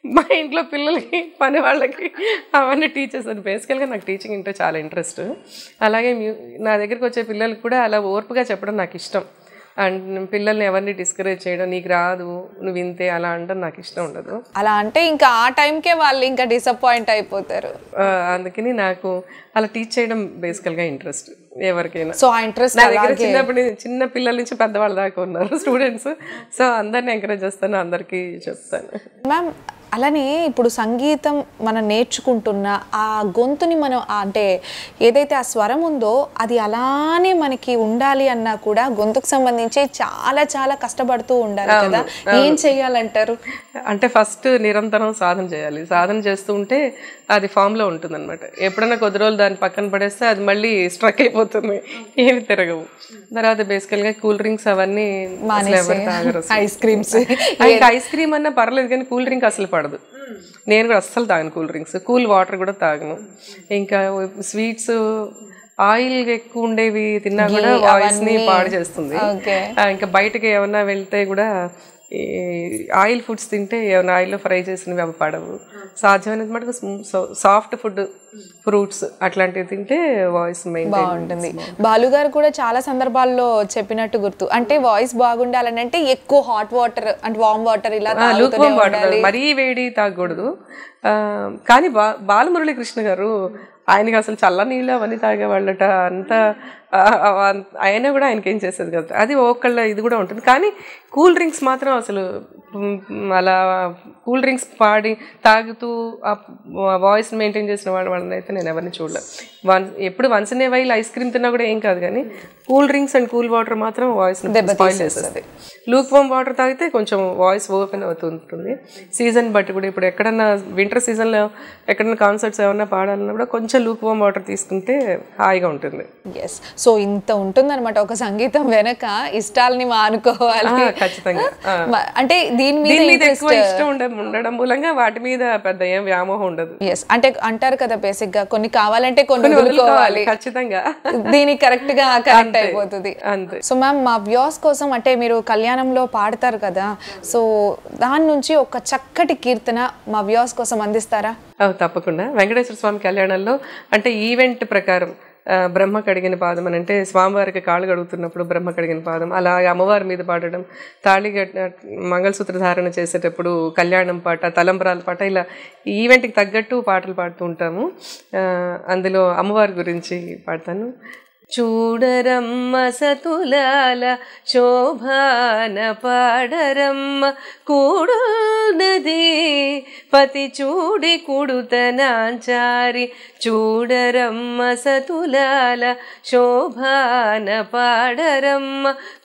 మా ఇంట్లో పిల్లలకి పని వాళ్ళకి అవన్నీ టీచర్స్ అని బేసికల్గా నాకు టీచింగ్ అంటే చాలా ఇంట్రెస్ట్ అలాగే మ్యూ నా దగ్గరికి వచ్చే పిల్లలకి కూడా అలా ఓర్పుగా చెప్పడం నాకు ఇష్టం అండ్ పిల్లల్ని ఎవరిని డిస్కరేజ్ చేయడం నీకు రాదు నువ్వు ఇంతే అలా అనడం నాకు ఇష్టం ఉండదు అలా అంటే ఇంకా ఆ టైంకే వాళ్ళు ఇంకా డిసప్పాయింట్ అయిపోతారు ఆ, అందుకని నాకు అలా టీచ్ చేయడం బేసికల్గా ఇంట్రెస్ట్ ఎవరికైనా సో ఆ ఇంట్రెస్ట్ నా దగ్గర చిన్నప్పటి నుంచి- చిన్న పిల్లల నుంచి పెద్దవాళ్ళ దాకా ఉన్నారు స్టూడెంట్స్ సో అందరిని ఎంకరేజ్ చేస్తాను అందరికీ చెప్తాను మ్యామ్ అలానే ఇప్పుడు సంగీతం మనం నేర్చుకుంటున్న ఆ గొంతుని మనం ఆ అంటే ఏదైతే ఆ స్వరం ఉందో అది అలానే మనకి ఉండాలి అన్నా కూడా గొంతుకు సంబంధించి చాలా చాలా కష్టపడుతూ ఉండాలి కదా ఏం చెయ్యాలంటారు అంటే ఫస్ట్ నిరంతరం సాధన చేయాలి సాధన చేస్తూ ఉంటే అది ఫామ్లో ఉంటుంది అనమాట ఎప్పుడైనా కొద్ది రోజులు దాన్ని పక్కన పడేస్తే అది మళ్ళీ స్ట్రక్ అయిపోతుంది ఏమి తిరగవు తర్వాత బేసికల్గా కూల్ డ్రింక్స్ అవన్నీ అసలు ఎవరు తాగరు అసలు. ఐస్ క్రీమ్స్ ఇంకా ఐస్ క్రీమ్ అన్నా పర్లేదు కానీ కూల్ డ్రింక్ అసలు పడదు నేను కూడా అస్సలు తాగను కూల్ డ్రింక్స్ కూల్ వాటర్ కూడా తాగను ఇంకా స్వీట్స్ ఆయిల్ ఎక్కువ ఉండేవి తిన్నా కూడా వాయిస్ ని పాడు చేస్తుంది Okay. ఆ, ఇంకా బయటకి ఏమన్నా వెళ్తే కూడా ఈ ఆయిల్ ఫుడ్స్ తింటే ఏమైనా ఆయిల్లో ఫ్రై చేసినవి అవి పడవు సాధ్యమైనంత మటుకు సాఫ్ట్ ఫుడ్ ఫ్రూట్స్ అట్లాంటివి తింటే వాయిస్ మెయిన్ బాగుంటుంది బాలు గారు కూడా చాలా సందర్భాల్లో చెప్పినట్టు గుర్తు అంటే వాయిస్ బాగుండాలని అంటే ఎక్కువ హాట్ వాటర్ అంటే వామ్ వాటర్ ఇలా తాగుతూనే లూక్వామ్ వాటర్ ఉండాలి. మరీ వేడి తాగకూడదు ఆ, కానీ బా బాలమురళీ కృష్ణ గారు ఆయనకి అసలు చల్ల నీళ్ళు అవన్నీ తాగేవాళ్ళట అంత ఆ, ఆ, అయినా కూడా ఆయనకి ఏం చేసేది కదా అది ఒకళ్ళ ఇది కూడా ఉంటుంది కానీ కూల్ డ్రింక్స్ మాత్రం అసలు మ్, అలా కూల్ డ్రింక్స్ పాడి తాగుతూ ఆ వాయిస్ మెయింటైన్ చేసిన వాళ్ళ వాళ్ళని అయితే నేను ఎవరిని చూడలేదు వన్ ఎప్పుడు once in a while ice cream తిన్నా కూడా ఏం కాదు కానీ cool drinks and cool water మాత్రం వాయిస్ స్పాయిల్ చేసేస్తుంది లూక్ వామ్ వాటర్ తాగితే కొంచెం వాయిస్ ఓపెన్ అవుతుంటుంది సీజన్ బట్టి కూడా ఇప్పుడు ఎక్కడన్నా వింటర్ సీజన్లో ఎక్కడన్నా కాన్సర్ట్స్ ఏమన్నా పాడాలన్నా కూడా కొంచెం లూక్ వామ్ వాటర్ తీసుకుంటే హాయిగా ఉంటుంది ఎస్ సో ఇంత ఉంటుందన్నమాట ఒక సంగీతం వెనక ఇష్టాలని మానుకోవాలి ఆ, ఖచ్చితంగా ఆ. మ- అంటే దీని మీద దీని మీద ఎక్కువ interest- ఇష్టం ఉండ ఉండడం మూలంగా వాటి మీద పెద్ద ఏం వ్యామోహం ఉండదు ఎస్ అంటే అంటారు కదా బేసిక్ గా కొన్ని కావాలంటే కొన్ని కొన్ని వదులుకోవాలి వదులుకోవాలి ఖచ్చితంగా దీనికి కరెక్ట్ గా కరెక్ట్ అయిపోతుంది అంతే సో మ్యామ్ మా వ్యూస్ కోసం అంటే మీరు కళ్యాణంలో పాడతారు కదా సో దాని నుంచి ఒక చక్కటి కీర్తన మా వ్యూస్ కోసం అందిస్తారా ఆ, తప్పకుండా వెంకటేశ్వర స్వామి కళ్యాణంలో అంటే ఈవెంట్ ప్రకారం ఆ, బ్రహ్మ కడిగిన పాదం అని అంటే స్వామివారికి కాళ్ళు కడుగుతున్నప్పుడు బ్రహ్మ కడిగిన పాదం అలా అమ్మవారి మీద పాడడం తాళి కట్ట మంగళసూత్ర ధారణ చేసేటప్పుడు కళ్యాణం పాట తలంబరాల పాట ఇలా ఈవెంట్కి తగ్గట్టు పాటలు పాడుతూ ఉంటాము ఆ, అందులో అమ్మవారి గురించి పాడతాను చూడరమ్మ సతులాల శోభాన పాడరమ్మ కూడునది పతి చూడి కుడుతనాచారి చూడరమ్మ సతులాల శోభాన పాడరమ్మ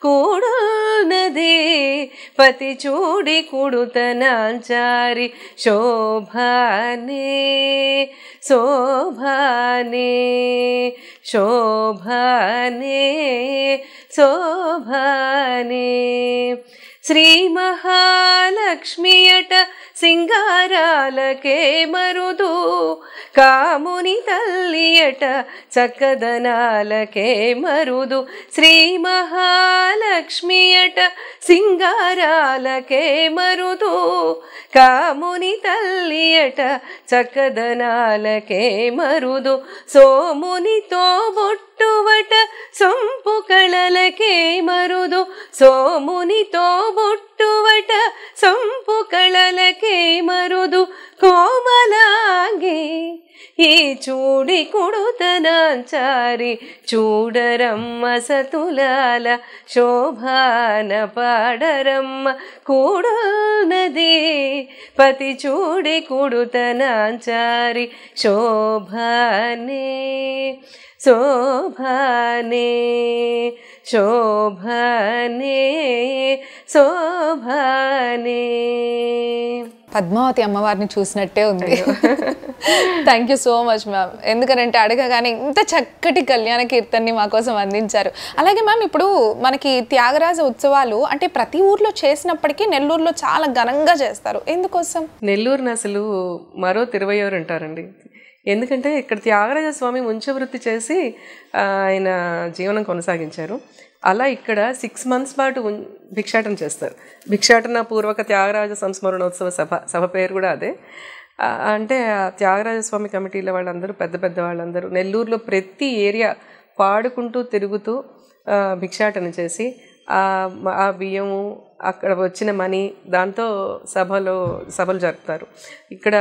కూడునది పతి చూడి కుడుతనాచారి శోభానే శోభానే శోభానే శోభానే శ్రీ మహాలక్ష్మియట సింగారాలకే మరుదు కాముని తల్లియట చక్కదనాలకే మరుదు శ్రీ మహాలక్ష్మియట సింగారాలకే మరుదు కాముని తల్లియట చక్కదనాలకే మరుదు సోమునితో బొట్టువట సొంపు కళలకే మరుదు సోమునితో బొట్టువట సొంపు కళలకే మరుదు కోమలాంగి ఈ చూడి కుడుతనాచారి చూడరమ్మ సతులాల శోభాన పాడరమ్మ కూడునది పతి చూడి కుడుతనాచారి శోభానే శోభానే శోభానే శోభానే పద్మావతి అమ్మవారిని చూసినట్టే ఉంది thank you so much ma'am ఎందుకంటే అడగగానే ఇంత చక్కటి కళ్యాణ కీర్తనని మా కోసం అందించారు అలాగే మ్యామ్ ఇప్పుడు మనకి త్యాగరాజ ఉత్సవాలు అంటే ప్రతి ఊర్లో చేసినప్పటికీ నెల్లూరులో చాలా ఘనంగా చేస్తారు ఎందుకోసం నెల్లూరుని అసలు మరో తిరువయ్యూరు అంటారండి ఎందుకంటే ఇక్కడ త్యాగరాజ స్వామి ముంచవృత్తి చేసి ఆ, ఆయన జీవనం కొనసాగించారు అలా ఇక్కడ సిక్స్ మంత్స్ పాటు ఉన్- భిక్షాటన చేస్తారు భిక్షాటన పూర్వక త్యాగరాజ సంస్మరణోత్సవ సభ సభ పేరు కూడా అదే ఆ, అంటే ఆ త్యాగరాజ స్వామి కమిటీల వాళ్ళందరూ పెద్ద పెద్ద వాళ్ళందరూ నెల్లూరులో ప్రతి ఏరియా పాడుకుంటూ తిరుగుతూ ఆ, భిక్షాటన చేసి ఆ మ- ఆ బియ్యము అక్కడ వచ్చిన మనీ దాంతో సభలో సభలు జరుపుతారు ఇక్కడ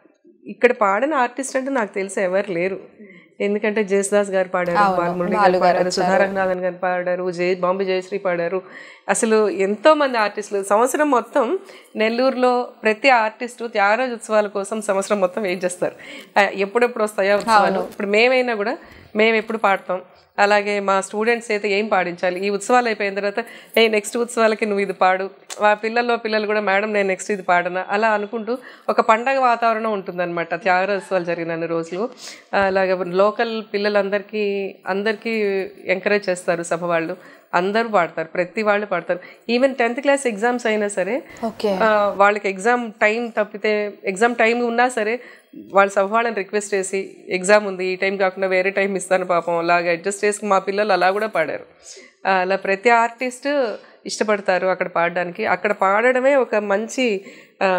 ఇక్కడ పాడిన ఆర్టిస్ట్ అంటే నాకు తెలిసి ఎవరు లేరు ఎందుకంటే జయసుదాస్ గారు పాడారు బాలమురళి గారు పాడారు సుధారంగనాథన్ గారు పాడారు జయ బాంబే జయశ్రీ పాడారు అసలు ఎంతో మంది ఆర్టిస్టులు సంవత్సరం మొత్తం నెల్లూరులో ప్రతి ఆర్టిస్టు త్యాగరాజ ఉత్సవాల కోసం సంవత్సరం మొత్తం వెయిట్ చేస్తారు ఆ, ఎప్పుడెప్పుడు వస్తాయా ఉత్సవాలు ఇప్పుడు మేమైనా కూడా మేము ఎప్పుడు పాడతాం అలాగే మా స్టూడెంట్స్ అయితే ఏం పాడించాలి ఈ ఉత్సవాలు అయిపోయిన తర్వాత ఏ నెక్స్ట్ ఉత్సవాలకి నువ్వు ఇది పాడు మా పిల్లల్లో పిల్లలు కూడా మేడం నేను నెక్స్ట్ ఇది పాడనా అలా అనుకుంటూ ఒక పండగ వాతావరణం ఉంటుందన్నమాట త్యాగరాజ ఉత్సవాలు జరిగిన అన్ని రోజులు అలాగే లోకల్ పిల్లలందరికీ అందరికీ ఎంకరేజ్ చేస్తారు సభ వాళ్ళు అందరూ పాడతారు ప్రతి వాళ్ళు పాడతారు ఈవెన్ టెన్త్ క్లాస్ ఎగ్జామ్స్ అయినా సరే ఓకే ఆ, వాళ్ళకి ఎగ్జామ్ టైం తప్పితే ఎగ్జామ్ టైం ఉన్నా సరే వాళ్ళ సభ వాళ్ళని రిక్వెస్ట్ చేసి ఎగ్జామ్ ఉంది ఈ టైం కాకుండా వేరే టైం ఇస్తాను పాపం అలాగా అడ్జస్ట్ చేసుకుని మా పిల్లలు అలా కూడా పాడారు ఆ, అలా ప్రతి ఆర్టిస్ట్ ఇష్టపడతారు అక్కడ పాడడానికి అక్కడ పాడడమే ఒక మంచి ఆ,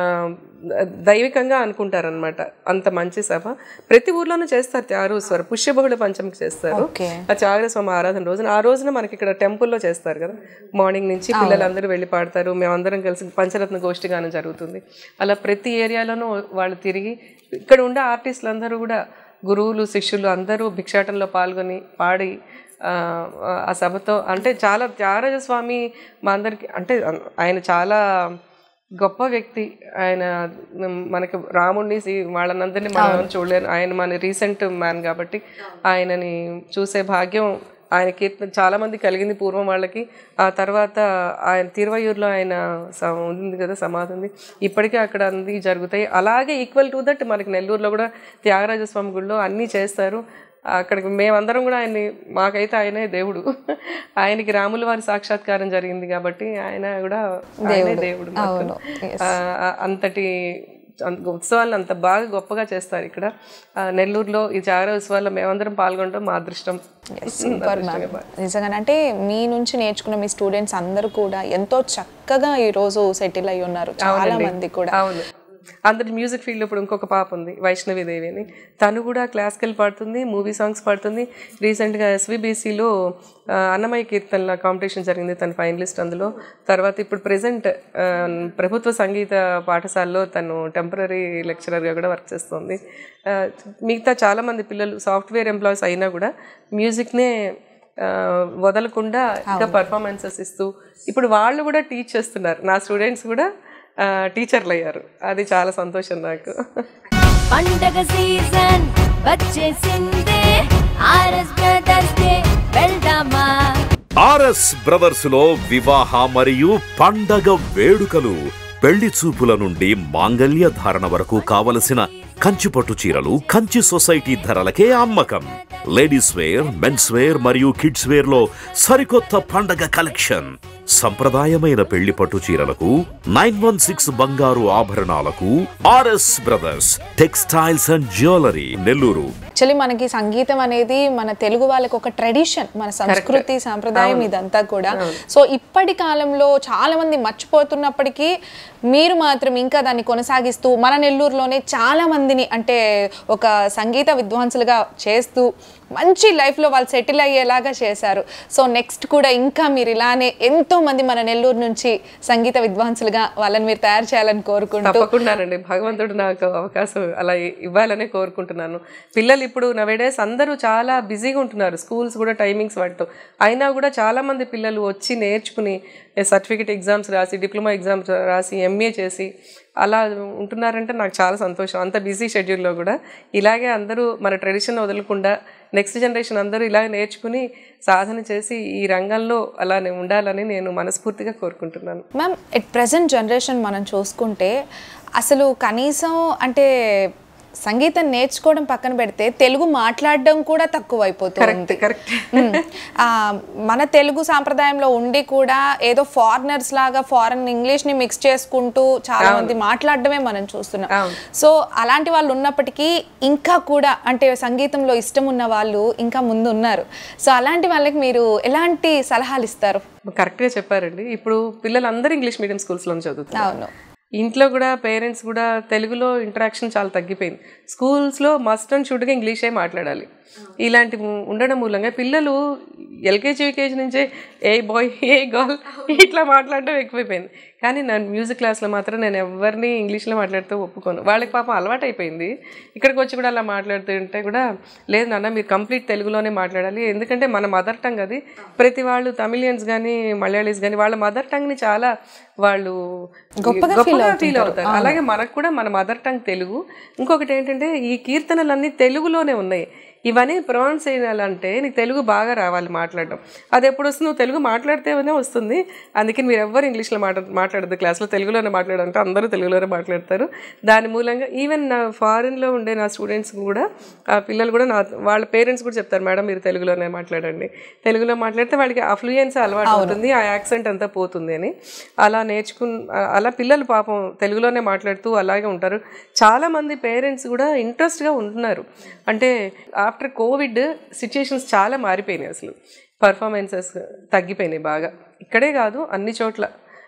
దైవికంగా అనుకుంటారనమాట అంత మంచి సభ ప్రతి ఊర్లోనూ చేస్తారు త్యాగోత్సవాలు పుష్యబహుళ పంచమికి చేస్తారు ఓకే. ఆ త్యాగర స్వామి ఆరాధన రోజున ఆ రోజున మనకి ఇక్కడ టెంపుల్లో చేస్తారు కదా మార్నింగ్ నుంచి పిల్లలందరూ వెళ్ళి పాడతారు మేమందరం కలిసి పంచరత్న గోష్ఠి గానం జరుగుతుంది అలా ప్రతి ఏరియాలోనూ వాళ్ళు తిరిగి ఇక్కడ ఉండే ఆర్టిస్టులు అందరూ కూడా గురువులు శిష్యులు అందరూ భిక్షాటనలో పాల్గొని పాడి ఆ, ఆ సభతో అంటే చాలా త్యాగరాజ స్వామి మా అందరికి అంటే ఆయన చాలా గొప్ప వ్యక్తి ఆయన మ్, మనకి రాముడిని సీ- వాళ్ళనందరినీ మనం చూడలేరు ఆయన మన రీసెంట్ మ్యాన్ కాబట్టి ఆయనని చూసే భాగ్యం ఆయన కీర్తన చాలా మంది కలిగింది పూర్వం వాళ్ళకి ఆ తర్వాత ఆయన తిరువయ్యూరులో ఆయన స- ఉంది కదా సమాధి ఉంది ఇప్పటికీ అక్కడ అన్ని జరుగుతాయి అలాగే ఈక్వల్ టు దట్ మనకి నెల్లూరులో కూడా త్యాగరాజ స్వామి గుడిలో అన్నీ చేస్తారు అక్కడికి మేమందరం కూడా ఆయన్ని మాకైతే ఆయనే దేవుడు ఆయనకి రాముల వారి సాక్షాత్కారం జరిగింది కాబట్టి ఆయన కూడా ఆయనే దేవుడు మాకు. అవును. Yes. ఆ, ఆ, అంతటి అంత ఉత్సవాలను అంత బాగా గొప్పగా చేస్తారు ఇక్కడ ఆ, నెల్లూరులో ఈ జాగర ఉత్సవాల్లో మేమందరం పాల్గొనడం మా అదృష్టం సూపర్ మ్యామ్ నిజంగా అంటే మీ నుంచి నేర్చుకున్న మీ స్టూడెంట్స్ అందరూ కూడా ఎంతో చక్కగా ఈ రోజు సెటిల్ అయి ఉన్నారు చాలా మంది కూడా అవును అందరి మ్యూజిక్ ఫీల్డ్ ఇప్పుడు ఇంకొక పాప ఉంది వైష్ణవి దేవి అని తను కూడా క్లాసికల్ పాడుతుంది మూవీ సాంగ్స్ పాడుతుంది రీసెంట్గా ఎస్విబిసిలో అన్నమయ్య కీర్తనల కాంపిటీషన్ జరిగింది తను ఫైనలిస్ట్ అందులో తర్వాత ఇప్పుడు ప్రజెంట్ ప్రభుత్వ సంగీత పాఠశాలలో తను టెంపరీ లెక్చరర్గా కూడా వర్క్ చేస్తుంది ఆ, మిగతా చాలామంది పిల్లలు సాఫ్ట్వేర్ ఎంప్లాయీస్ అయినా కూడా మ్యూజిక్నే ఆ, వదలకుండా ఇంకా పర్ఫార్మెన్సెస్ ఇస్తూ ఇప్పుడు వాళ్ళు కూడా టీచ్ చేస్తున్నారు నా స్టూడెంట్స్ కూడా ఆ, టీచర్లు అయ్యారు అది చాలా సంతోషం నాకు పండగ సీజన్ వచ్చేసిందే ఆర్ఎస్ బ్రదర్స్ డే వెళ్దామా ఆర్ఎస్ బ్రదర్స్ లో వివాహ మరియు పండగ వేడుకలు పెళ్లి చూపుల నుండి మాంగల్య ధారణ వరకు కావలసిన కంచి పట్టు చీరలు కంచి సొసైటీ ధరలకే అమ్మకం లేడీస్ వేర్ మెన్స్ వేర్ మరియు కిడ్స్ వేర్ లో సరికొత్త పండగ కలెక్షన్ సంప్రదాయమైన పెళ్లి పట్టు చీరలకు నైన్ వన్ సిక్స్ బంగారు ఆభరణాలకు RS brothers textiles and jewellery Nellore actually మనకి సంగీతం అనేది మన తెలుగు వాళ్ళకి ఒక ట్రెడిషన్ మన సంస్కృతి సాంప్రదాయం ఇదంతా కూడా సో ఇప్పటి కాలంలో చాలా మంది మర్చిపోతున్నప్పటికీ మీరు మాత్రం ఇంకా దాన్ని కొనసాగిస్తూ మన నెల్లూరులోనే చాలా మందిని అంటే ఒక సంగీత విద్వాంసులుగా చేస్తూ మంచి లైఫ్లో వాళ్ళు సెటిల్ అయ్యేలాగా చేశారు సో నెక్స్ట్ కూడా ఇంకా మీరు ఇలానే ఎంతో మంది మన నెల్లూరు నుంచి సంగీత విద్వాంసులుగా వాళ్ళని మీరు తయారు చేయాలని కోరుకుంటూ తప్పకుండానండి భగవంతుడు నాకు అవకాశం అలా ఇవ్వాలనే కోరుకుంటున్నాను పిల్లలు ఇప్పుడు నవేడేస్ అందరూ చాలా బిజీగా ఉంటున్నారు స్కూల్స్ కూడా టైమింగ్స్ వాటితో అయినా కూడా చాలా మంది పిల్లలు వచ్చి నేర్చుకుని సర్టిఫికేట్ ఎగ్జామ్స్ రాసి డిప్లొమా ఎగ్జామ్స్ రాసి ఎంఏ చేసి అలా ఉంటున్నారంటే నాకు చాలా సంతోషం అంత బిజీ షెడ్యూల్లో కూడా ఇలాగే అందరూ మన ట్రెడిషన్ వదలకుండా నెక్స్ట్ జనరేషన్ అందరూ ఇలా నేర్చుకుని సాధన చేసి ఈ రంగంలో అలానే ఉండాలని నేను మనస్ఫూర్తిగా కోరుకుంటున్నాను మ్యామ్ ఎట్ ప్రజెంట్ జనరేషన్ మనం చూసుకుంటే అసలు కనీసం అంటే సంగీతం నేర్చుకోవడం పక్కన పెడితే తెలుగు మాట్లాడడం కూడా తక్కువ అయిపోతుంది కరెక్ట్ మ్మ్. ఆ, మన తెలుగు సాంప్రదాయంలో ఉండి కూడా ఏదో ఫారినర్స్ లాగా ఫారెన్ ఇంగ్లీష్ ని మిక్స్ చేసుకుంటూ చాలా మంది మాట్లాడడమే మనం చూస్తున్నాం అవును. సో అలాంటి వాళ్ళు ఉన్నప్పటికీ ఇంకా కూడా అంటే సంగీతంలో ఇష్టం ఉన్న వాళ్ళు ఇంకా ముందు ఉన్నారు సో అలాంటి వాళ్ళకి మీరు ఎలాంటి సలహాలు ఇస్తారు కరెక్ట్గా చెప్పారండి ఇప్పుడు పిల్లలందరూ ఇంగ్లీష్ మీడియం స్కూల్స్లో చదువుతున్నారు అవును ఇంట్లో కూడా పేరెంట్స్ కూడా తెలుగులో ఇంటరాక్షన్ చాలా తగ్గిపోయింది స్కూల్స్లో మస్ట్ అండ్ షుడ్గా ఇంగ్లీషే మాట్లాడాలి ఇలాంటి ము- ఉండడం మూలంగా పిల్లలు ఎల్కేజీ యూకేజీ నుంచే ఏ బాయ్ ఏ గర్ల్ ఇట్లా మాట్లాడడం ఎక్కువైపోయింది కానీ నేను మ్యూజిక్ క్లాస్లో మాత్రం నేను ఎవరిని ఇంగ్లీష్లో మాట్లాడుతూ ఒప్పుకోను వాళ్ళకి పాపం అలవాటు అయిపోయింది ఇక్కడికి వచ్చి కూడా అలా మాట్లాడుతుంటే కూడా లేదు నాన్న మీరు కంప్లీట్ తెలుగులోనే మాట్లాడాలి ఎందుకంటే మన మదర్ టంగ్ అది ప్రతి వాళ్ళు తమిళియన్స్ కానీ మలయాళీస్ కానీ వాళ్ళ మదర్ టంగ్ని చాలా వాళ్ళు గొప్పగా గొప్పగా ఫీల్ అవుతారు అలాగే మనకు కూడా మన మదర్ టంగ్ తెలుగు ఇంకొకటి ఏంటంటే ఈ కీర్తనలన్నీ తెలుగులోనే ఉన్నాయి ఇవన్నీ ప్రొనౌన్స్ చేయాలంటే నీకు తెలుగు బాగా రావాలి మాట్లాడడం అది ఎప్పుడు వస్తుంది నువ్వు తెలుగు మాట్లాడితేనే వస్తుంది అందుకని మీరు ఎవ్వరు ఇంగ్లీష్లో మాట్లా మాట్లాడదు క్లాస్లో తెలుగులోనే మాట్లాడాలంటే అందరూ తెలుగులోనే మాట్లాడతారు దాని మూలంగా ఈవెన్ నా ఫారిన్లో ఉండే నా స్టూడెంట్స్ కూడా ఆ పిల్లలు కూడా నా వాళ్ళ పేరెంట్స్ కూడా చెప్తారు మేడం మీరు తెలుగులోనే మాట్లాడండి తెలుగులో మాట్లాడితే వాళ్ళకి ఆ ఫ్లూయెన్స్ అలవాటు అవుతుంది ఆ యాక్సెంట్ అంతా పోతుంది అని అలా నేర్చుకుని అలా పిల్లలు పాపం తెలుగులోనే మాట్లాడుతూ అలాగే ఉంటారు చాలా మంది పేరెంట్స్ కూడా ఇంట్రెస్ట్గా ఉంటున్నారు అంటే ఆఫ్టర్ కోవిడ్ సిచ్యుయేషన్స్ చాలా మారిపోయినాయి అసలు పర్ఫార్మెన్సెస్ తగ్గిపోయినాయి బాగా ఇక్కడే కాదు అన్ని చోట్ల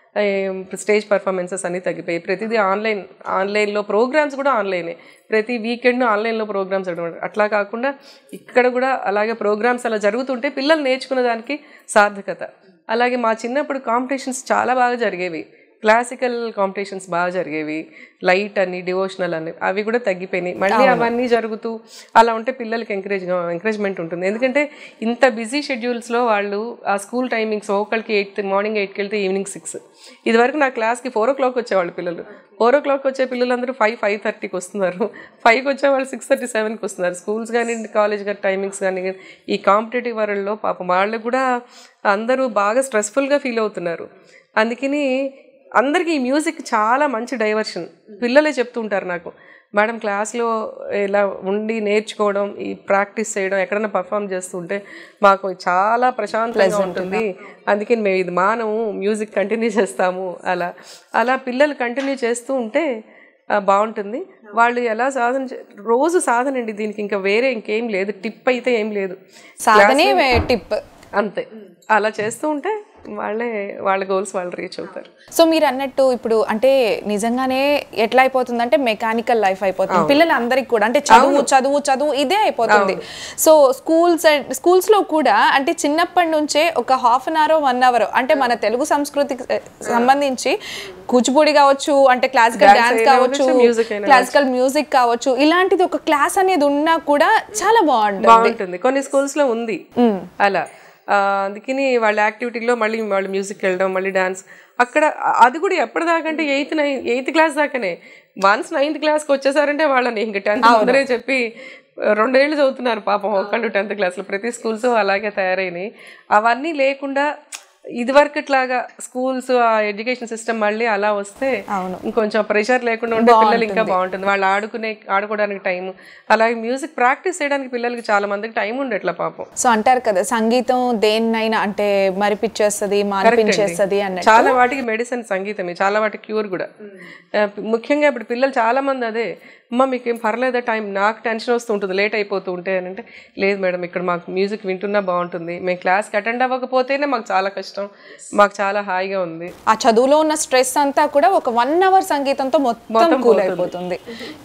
స్టేజ్ పర్ఫార్మెన్సెస్ అన్నీ తగ్గిపోయాయి ప్రతిదీ ఆన్లైన్ ఆన్లైన్లో ప్రోగ్రామ్స్ కూడా ఆన్లైనే ప్రతి వీకెండ్ ఆన్లైన్లో ప్రోగ్రామ్స్ అన్నమాట అట్లా కాకుండా ఇక్కడ కూడా అలాగే ప్రోగ్రామ్స్ అలా జరుగుతుంటే పిల్లలు నేర్చుకునే దానికి సార్థకత అలాగే మా చిన్నప్పుడు కాంపిటీషన్స్ చాలా బాగా జరిగేవి క్లాసికల్ కాంపిటీషన్స్ బాగా జరిగేవి లైట్ అని డివోషనల్ అని అవి కూడా తగ్గిపోయినాయి మళ్ళీ అవన్నీ జరుగుతూ అలా ఉంటే పిల్లలకి ఎంకరేజ్ ఎంకరేజ్మెంట్ ఉంటుంది ఎందుకంటే ఇంత బిజీ షెడ్యూల్స్లో వాళ్ళు ఆ స్కూల్ టైమింగ్స్ ఒకళ్ళకి ఎయిత్ మార్నింగ్ ఎయిట్కి వెళ్తే ఈవినింగ్ సిక్స్ ఇదివరకు నా క్లాస్కి ఫోర్ ఓ క్లాక్ వచ్చేవాళ్ళు పిల్లలు ఫోర్ ఓ క్లాక్ వచ్చే పిల్లలందరూ ఫైవ్ ఫైవ్ థర్టీకి వస్తున్నారు ఫైవ్కి వచ్చే వాళ్ళు సిక్స్ థర్టీ సెవెన్కి వస్తున్నారు స్కూల్స్ కానీ కాలేజ్ కానీ టైమింగ్స్ కానీ ఈ కాంపిటేటివ్ వరల్డ్లో పాపం వాళ్ళు కూడా అందరూ బాగా స్ట్రెస్ఫుల్గా ఫీల్ అవుతున్నారు అందుకని అందరికీ ఈ మ్యూజిక్ చాలా మంచి డైవర్షన్ పిల్లలే చెప్తుంటారు నాకు మేడం క్లాస్లో ఇలా ఉండి నేర్చుకోవడం ఈ ప్రాక్టీస్ చేయడం ఎక్కడైనా పర్ఫామ్ చేస్తుంటే మాకు చాలా ప్రశాంతంగా ఉంటుంది అందుకని మేము ఇది మానము మ్యూజిక్ కంటిన్యూ చేస్తాము అలా అలా పిల్లలు కంటిన్యూ చేస్తూ ఉంటే ఆ, బాగుంటుంది వాళ్ళు ఎలా సాధన చే- రోజు సాధన అండి దీనికి ఇంకా వేరే ఇంకేం లేదు టిప్ అయితే ఏం లేదు సాధనే టిప్ అంతే అలా చేస్తూ ఉంటే వాళ్ళే వాళ్ళ గోల్స్ వాళ్ళు రీచ్ అవుతారు సో మీరు అన్నట్టు ఇప్పుడు అంటే నిజంగానే ఎట్లా అయిపోతుందంటే మెకానికల్ లైఫ్ అయిపోతుంది పిల్లలందరికీ కూడా అంటే చదువు చదువు చదువు ఇదే అయిపోతుంది సో స్కూల్స్ స్కూల్స్ లో కూడా అంటే చిన్నప్పటి నుంచే ఒక half an hour one hour అంటే మన తెలుగు సంస్కృతికి eh, సంబంధించి కూచిపూడి కావచ్చు అంటే క్లాసికల్ Dance డాన్స్ అయినా కావచ్చు అవ్వచ్చు, music అయినా క్లాసికల్ మ్యూజిక్ కావచ్చు ఇలాంటిది ఒక క్లాస్ అనేది ఉన్నా కూడా చాలా బాగుంటుంది బాగుంటుంది కొన్ని స్కూల్స్ లో ఉంది అలా ఆ, అందుకని వాళ్ళ యాక్టివిటీలో మళ్ళీ వాళ్ళు మ్యూజిక్ వెళ్ళడం మళ్ళీ డాన్స్ అక్కడ అ- అది కూడా ఎప్పటిదాకా అంటే ఎయిత్ నైన్ ఎయిత్ క్లాస్ దాకానే వన్స్ నైన్త్ క్లాస్కి వచ్చేసారంటే వాళ్ళని ఇంక టెన్త్ ముందరే చెప్పి రెండేళ్ళు చదువుతున్నారు పాపం ఒకళ్ళు టెన్త్ క్లాస్లో ప్రతి స్కూల్స్ అలాగే తయారైనాయి అవన్నీ లేకుండా ఇదివరకట్లాగా స్కూల్స్ ఆ ఎడ్యుకేషన్ సిస్టమ్ మళ్ళీ అలా వస్తే ఇంకొంచెం ప్రెషర్ లేకుండా ఉంటే పిల్లలు ఇంకా బాగుంటుంది వాళ్ళు ఆడుకునే ఆడుకోవడానికి టైం అలాగే మ్యూజిక్ ప్రాక్టీస్ చేయడానికి పిల్లలకి చాలా మందికి టైం ఉండట్లా పాపం సో అంటారు కదా సంగీతం దేన్నైనా అంటే మరిపించేస్తుంది మానిపించేస్తుంది అన్నట్టు చాలా వాటికి మెడిసిన్ సంగీతమే చాలా వాటికి క్యూర్ కూడా ఆ, ముఖ్యంగా ఇప్పుడు పిల్లలు చాలా మంది అదే అమ్మ మీకు ఏం పర్లేదా టైం నాకు టెన్షన్ వస్తూ ఉంటుంది లేట్ అయిపోతూ ఉంటే అని అంటే లేదు మేడం ఇక్కడ మాకు మ్యూజిక్ వింటున్నా బాగుంటుంది మేము క్లాస్కి అటెండ్ అవ్వకపోతేనే మాకు చాలా కష్టం మాకు చాలా హాయిగా ఉంది ఆ చదువులో ఉన్న స్ట్రెస్ అంతా కూడా ఒక వన్ అవర్ సంగీతంతో మొత్తం కూల్ అయిపోతుంది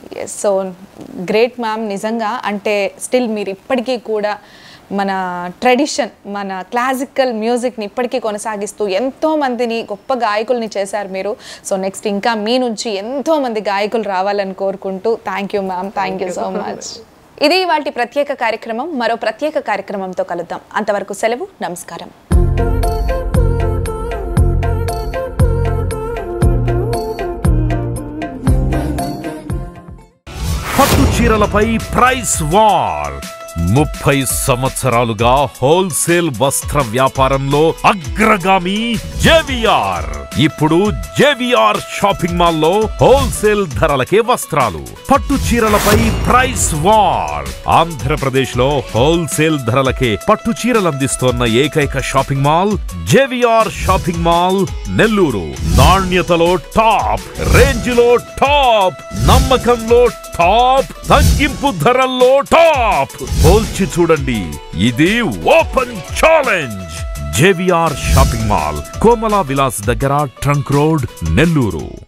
సో గ్రేట్ మ్యామ్ నిజంగా అంటే స్టిల్ మీరు ఇప్పటికీ కూడా మన ట్రెడిషన్ మన క్లాసికల్ మ్యూజిక్ని ఇప్పటికీ కొనసాగిస్తూ ఎంతో మందిని గొప్ప గాయకుల్ని చేశారు మీరు సో నెక్స్ట్ ఇంకా మీ నుంచి ఎంతో మంది గాయకులు రావాలని కోరుకుంటూ thank you ma'am thank you so much ఇది వాటి ప్రత్యేక కార్యక్రమం మరో ప్రత్యేక కార్యక్రమంతో కలుద్దాం అంతవరకు సెలవు నమస్కారం పట్టు చీరలపై ప్రైస్ వార్ ముప్పై సంవత్సరాలుగా హోల్సేల్ వస్త్ర వ్యాపారంలో అగ్రగామి జేవిఆర్ ఇప్పుడు జేవిఆర్ షాపింగ్ మాల్ లో హోల్సేల్ ధరలకే వస్త్రాలు పట్టు చీరలపై ప్రైస్ వార్ ఆంధ్రప్రదేశ్ లో హోల్సేల్ ధరలకే పట్టు చీరలు అందిస్తోన్న ఏకైక shopping mall JVR shopping mall Nellore నాణ్యతలో టాప్ రేంజ్ లో టాప్ నమ్మకంలో టాప్ తగ్గింపు ధరల్లో టాప్ పోల్చి చూడండి ఇది open challenge JVR shopping mall Komala Vilas దగ్గర ట్రంక్ రోడ్ నెల్లూరు